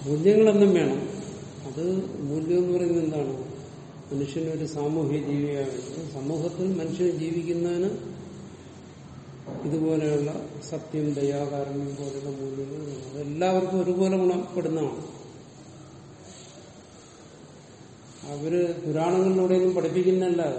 മൂല്യങ്ങളെന്നും വേണം അത് മൂല്യം എന്ന് പറയുന്നത് എന്താണ് മനുഷ്യനൊരു സാമൂഹ്യ ജീവിയാണ് സമൂഹത്തിൽ മനുഷ്യൻ ജീവിക്കുന്നതിന് ഇതുപോലെയുള്ള സത്യം ദയാകാരണം പോലുള്ള മൂല്യങ്ങൾ വേണം. അത് എല്ലാവർക്കും ഒരുപോലെ ഗുണപ്പെടുന്നതാണ് അവര് പുരാണങ്ങളിലൂടെയൊന്നും പഠിപ്പിക്കുന്നല്ല അത്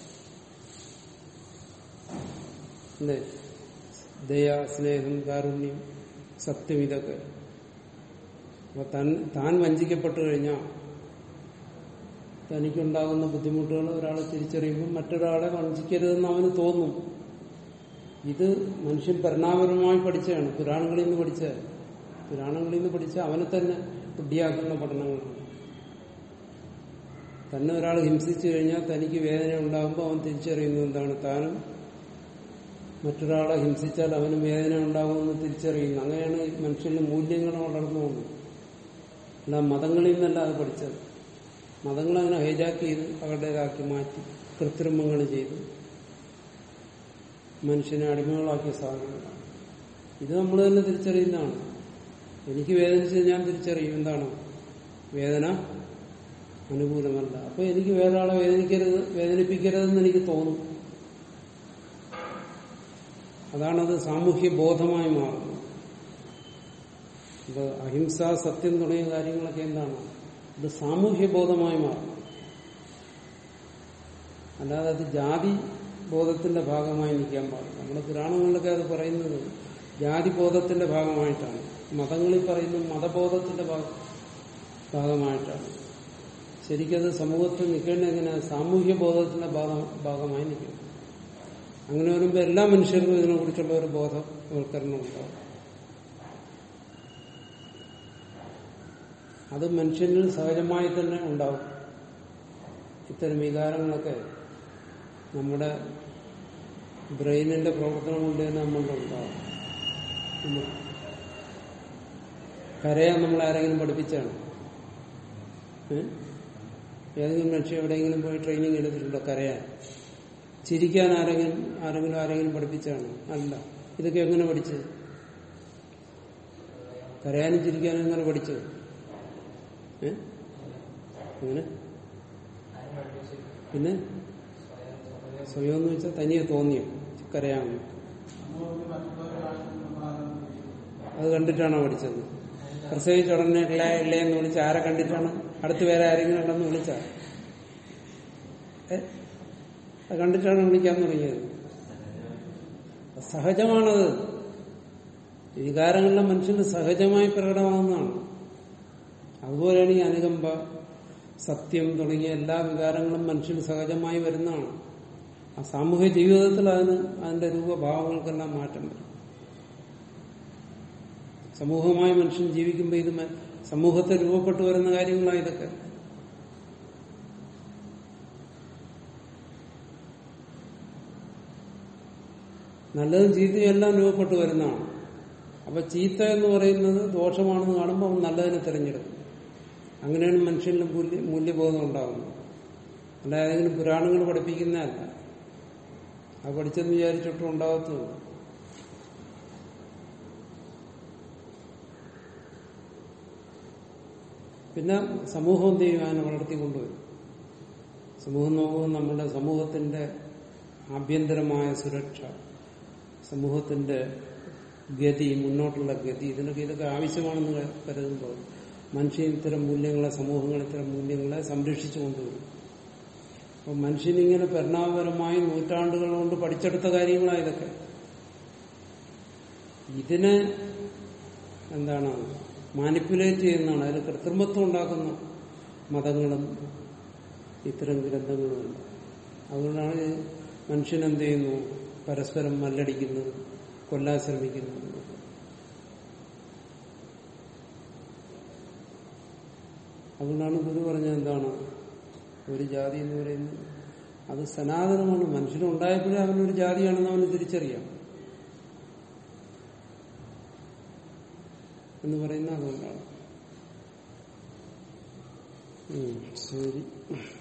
അല്ലേ ദയ സ്നേഹം കാരുണ്യം സത്യം ഇതൊക്കെ അപ്പൊ താൻ താൻ വഞ്ചിക്കപ്പെട്ടു കഴിഞ്ഞാൽ തനിക്കുണ്ടാകുന്ന ബുദ്ധിമുട്ടുകൾ ഒരാളെ തിരിച്ചറിയുമ്പോൾ മറ്റൊരാളെ വഞ്ചിക്കരുതെന്ന് അവന് തോന്നും ഇത് മനുഷ്യൻ പരിണാമപരമായി പഠിച്ചതാണ് പുരാണങ്ങളിൽ നിന്ന് പഠിച്ച പുരാണങ്ങളിൽ നിന്ന് പഠിച്ച അവനെ തന്നെ ബുദ്ധിയാക്കുന്ന പഠനങ്ങളാണ് തന്നെ ഒരാൾ ഹിംസിച്ചു കഴിഞ്ഞാൽ തനിക്ക് വേദന ഉണ്ടാകുമ്പോൾ അവൻ തിരിച്ചറിയുന്നു എന്താണ് താനും മറ്റൊരാളെ ഹിംസിച്ചാൽ അവന് വേദന ഉണ്ടാകുമെന്ന് തിരിച്ചറിയുന്നു അങ്ങനെയാണ് ഈ മനുഷ്യന്റെ മൂല്യങ്ങൾ വളർന്നു പോകുന്നത് അല്ല മതങ്ങളിൽ നിന്നല്ല അത് പഠിച്ചത് മതങ്ങളങ്ങനെ ഹൈജാക്ക് ചെയ്ത് അവരുടേതാക്കി മാറ്റി കൃത്രിമങ്ങൾ ചെയ്ത് മനുഷ്യനെ അടിമകളാക്കിയ സാധനങ്ങളാണ് ഇത് നമ്മൾ തന്നെ തിരിച്ചറിയുന്നതാണ് എനിക്ക് വേദനിച്ച് ഞാൻ തിരിച്ചറിയും എന്താണ് വേദന അനുകൂലമല്ല അപ്പൊ എനിക്ക് വേറൊരാളെ വേദനിക്കരുത് വേദനിപ്പിക്കരുതെന്ന് എനിക്ക് തോന്നും അതാണത് സാമൂഹ്യ ബോധമായി മാറുന്നത് അപ്പൊ അഹിംസ സത്യം തുടങ്ങിയ കാര്യങ്ങളൊക്കെ എന്താണ് ഇത് സാമൂഹ്യ ബോധമായി മാറും അല്ലാതെ അത് ജാതി ബോധത്തിന്റെ ഭാഗമായി നിൽക്കാൻ പാടില്ല നമ്മുടെ പുരാണങ്ങളിലൊക്കെ അത് പറയുന്നത് ജാതി ബോധത്തിന്റെ ഭാഗമായിട്ടാണ് മതങ്ങളിൽ പറയുന്നത് മതബോധത്തിന്റെ ഭാഗ- ഭാഗമായിട്ടാണ് ശരിക്കത് സമൂഹത്തിൽ നിൽക്കേണ്ട എങ്ങനെ സാമൂഹ്യ ബോധത്തിന്റെ ഭാഗം- ഭാഗമായി നിൽക്കണം അങ്ങനെ വരുമ്പോൾ എല്ലാ മനുഷ്യർക്കും ഇതിനെക്കുറിച്ചുള്ള ഒരു ബോധവൽക്കരണം ഉണ്ടാവും അത് മനുഷ്യനിൽ സഹജമായി തന്നെ ഉണ്ടാവും ഇത്തരം വികാരങ്ങളൊക്കെ നമ്മുടെ ബ്രെയിനിന്റെ പ്രവർത്തനം കൊണ്ട് തന്നെ നമ്മളുടെ ഉണ്ടാവും ഉം. കരയാൻ നമ്മൾ ആരെങ്കിലും പഠിപ്പിച്ചാണ് ഏ? ഏതെങ്കിലും മനുഷ്യൻ എവിടെയെങ്കിലും പോയി ട്രെയിനിങ് എടുത്തിട്ടുണ്ടോ കരയാൻ ചിരിക്കാൻ ആരെങ്കിലും ആരെങ്കിലും ആരെങ്കിലും പഠിപ്പിച്ചാണ് അല്ല ഇതൊക്കെ എങ്ങനെ പഠിച്ചത് കരയാനും ചിരിക്കാനും എങ്ങനെ പഠിച്ചത് ഏ അങ്ങനെ പിന്നെ സ്വയം എന്ന് വെച്ചാൽ തനിയെ തോന്നിയോ കരയാമെന്ന് അത് കണ്ടിട്ടാണോ പഠിച്ചത് പ്രസവിച്ച ഉടനെ ഇള്ള ഇള്ളേ എന്ന് വിളിച്ച് ആരെ കണ്ടിട്ടാണ് അടുത്ത് വേറെ ആരെങ്കിലും ഉണ്ടെന്ന് വിളിച്ച അത് കണ്ടിട്ടാണ് വിളിക്കാൻ തുടങ്ങിയത് സഹജമാണത് വികാരങ്ങളിലെ മനുഷ്യന് സഹജമായി പ്രകടമാകുന്നതാണ് അതുപോലെയാണ് ഈ അനുകമ്പ സത്യം തുടങ്ങിയ എല്ലാ വികാരങ്ങളും മനുഷ്യന് സഹജമായി വരുന്നതാണ് ആ സാമൂഹ്യ ജീവിതത്തിൽ അതിന് അതിന്റെ രൂപഭാവങ്ങൾക്കെല്ലാം മാറ്റം വരും സമൂഹമായി മനുഷ്യൻ ജീവിക്കുമ്പോൾ ഇത് മ- സമൂഹത്തിൽ രൂപപ്പെട്ടു വരുന്ന കാര്യങ്ങളാണ് ഇതൊക്കെ നല്ലതും ചീത്തയും എല്ലാം രൂപപ്പെട്ടു വരുന്നതാണ് അപ്പൊ ചീത്ത എന്ന് പറയുന്നത് ദോഷമാണെന്ന് കാണുമ്പോൾ അവൻ നല്ലതിനെ തിരഞ്ഞെടുക്കും അങ്ങനെയാണ് മനുഷ്യനിൽ മൂല്യ മൂല്യബോധം ഉണ്ടാകുന്നത് അല്ല ഏതെങ്കിലും പുരാണങ്ങൾ പഠിപ്പിക്കുന്നതല്ല അത് പഠിച്ചെന്ന് വിചാരിച്ചിട്ടും ഉണ്ടാകത്തുള്ളൂ പിന്നെ സമൂഹം എന്ത് ചെയ്യും അതിനെ വളർത്തിക്കൊണ്ടുവരും സമൂഹം നോക്കുമ്പോൾ നമ്മുടെ സമൂഹത്തിന്റെ ആഭ്യന്തരമായ സുരക്ഷ സമൂഹത്തിന്റെ ഗതി മുന്നോട്ടുള്ള ഗതി ഇതിനൊക്കെ ഇതൊക്കെ ആവശ്യമാണെന്ന് ക- കരുതുമ്പോൾ മനുഷ്യൻ ഇത്തരം മൂല്യങ്ങളെ സമൂഹങ്ങൾ ഇത്തരം മൂല്യങ്ങളെ സംരക്ഷിച്ചു കൊണ്ടുവരും അപ്പൊ മനുഷ്യനിങ്ങനെ പരിണാമപരമായി നൂറ്റാണ്ടുകൾ കൊണ്ട് പഠിച്ചെടുത്ത കാര്യങ്ങളാണ് ഇതൊക്കെ ഇതിനെ എന്താണ് മാനിപ്പുലേറ്റ് ചെയ്യുന്നതാണ് അതിൽ കൃത്രിമത്വം ഉണ്ടാക്കുന്ന മതങ്ങളും ഇത്തരം ഗ്രന്ഥങ്ങളുമുണ്ട് അതുകൊണ്ടാണ് മനുഷ്യൻ എന്ത് ചെയ്യുന്നു പരസ്പരം മല്ലടിക്കുന്നത് കൊല്ലാൻ ശ്രമിക്കുന്നത് അതുകൊണ്ടാണ് ഗുരു പറഞ്ഞത് എന്താണ് ഒരു ജാതി എന്ന് പറയുന്നത് അത് സനാതനമാണ് മനുഷ്യനുണ്ടായപ്പോഴേ അവനൊരു ജാതിയാണെന്ന് അവന് തിരിച്ചറിയാം എന്ന് പറയുന്ന അതുകൊണ്ടാണ് ഉം, ശരി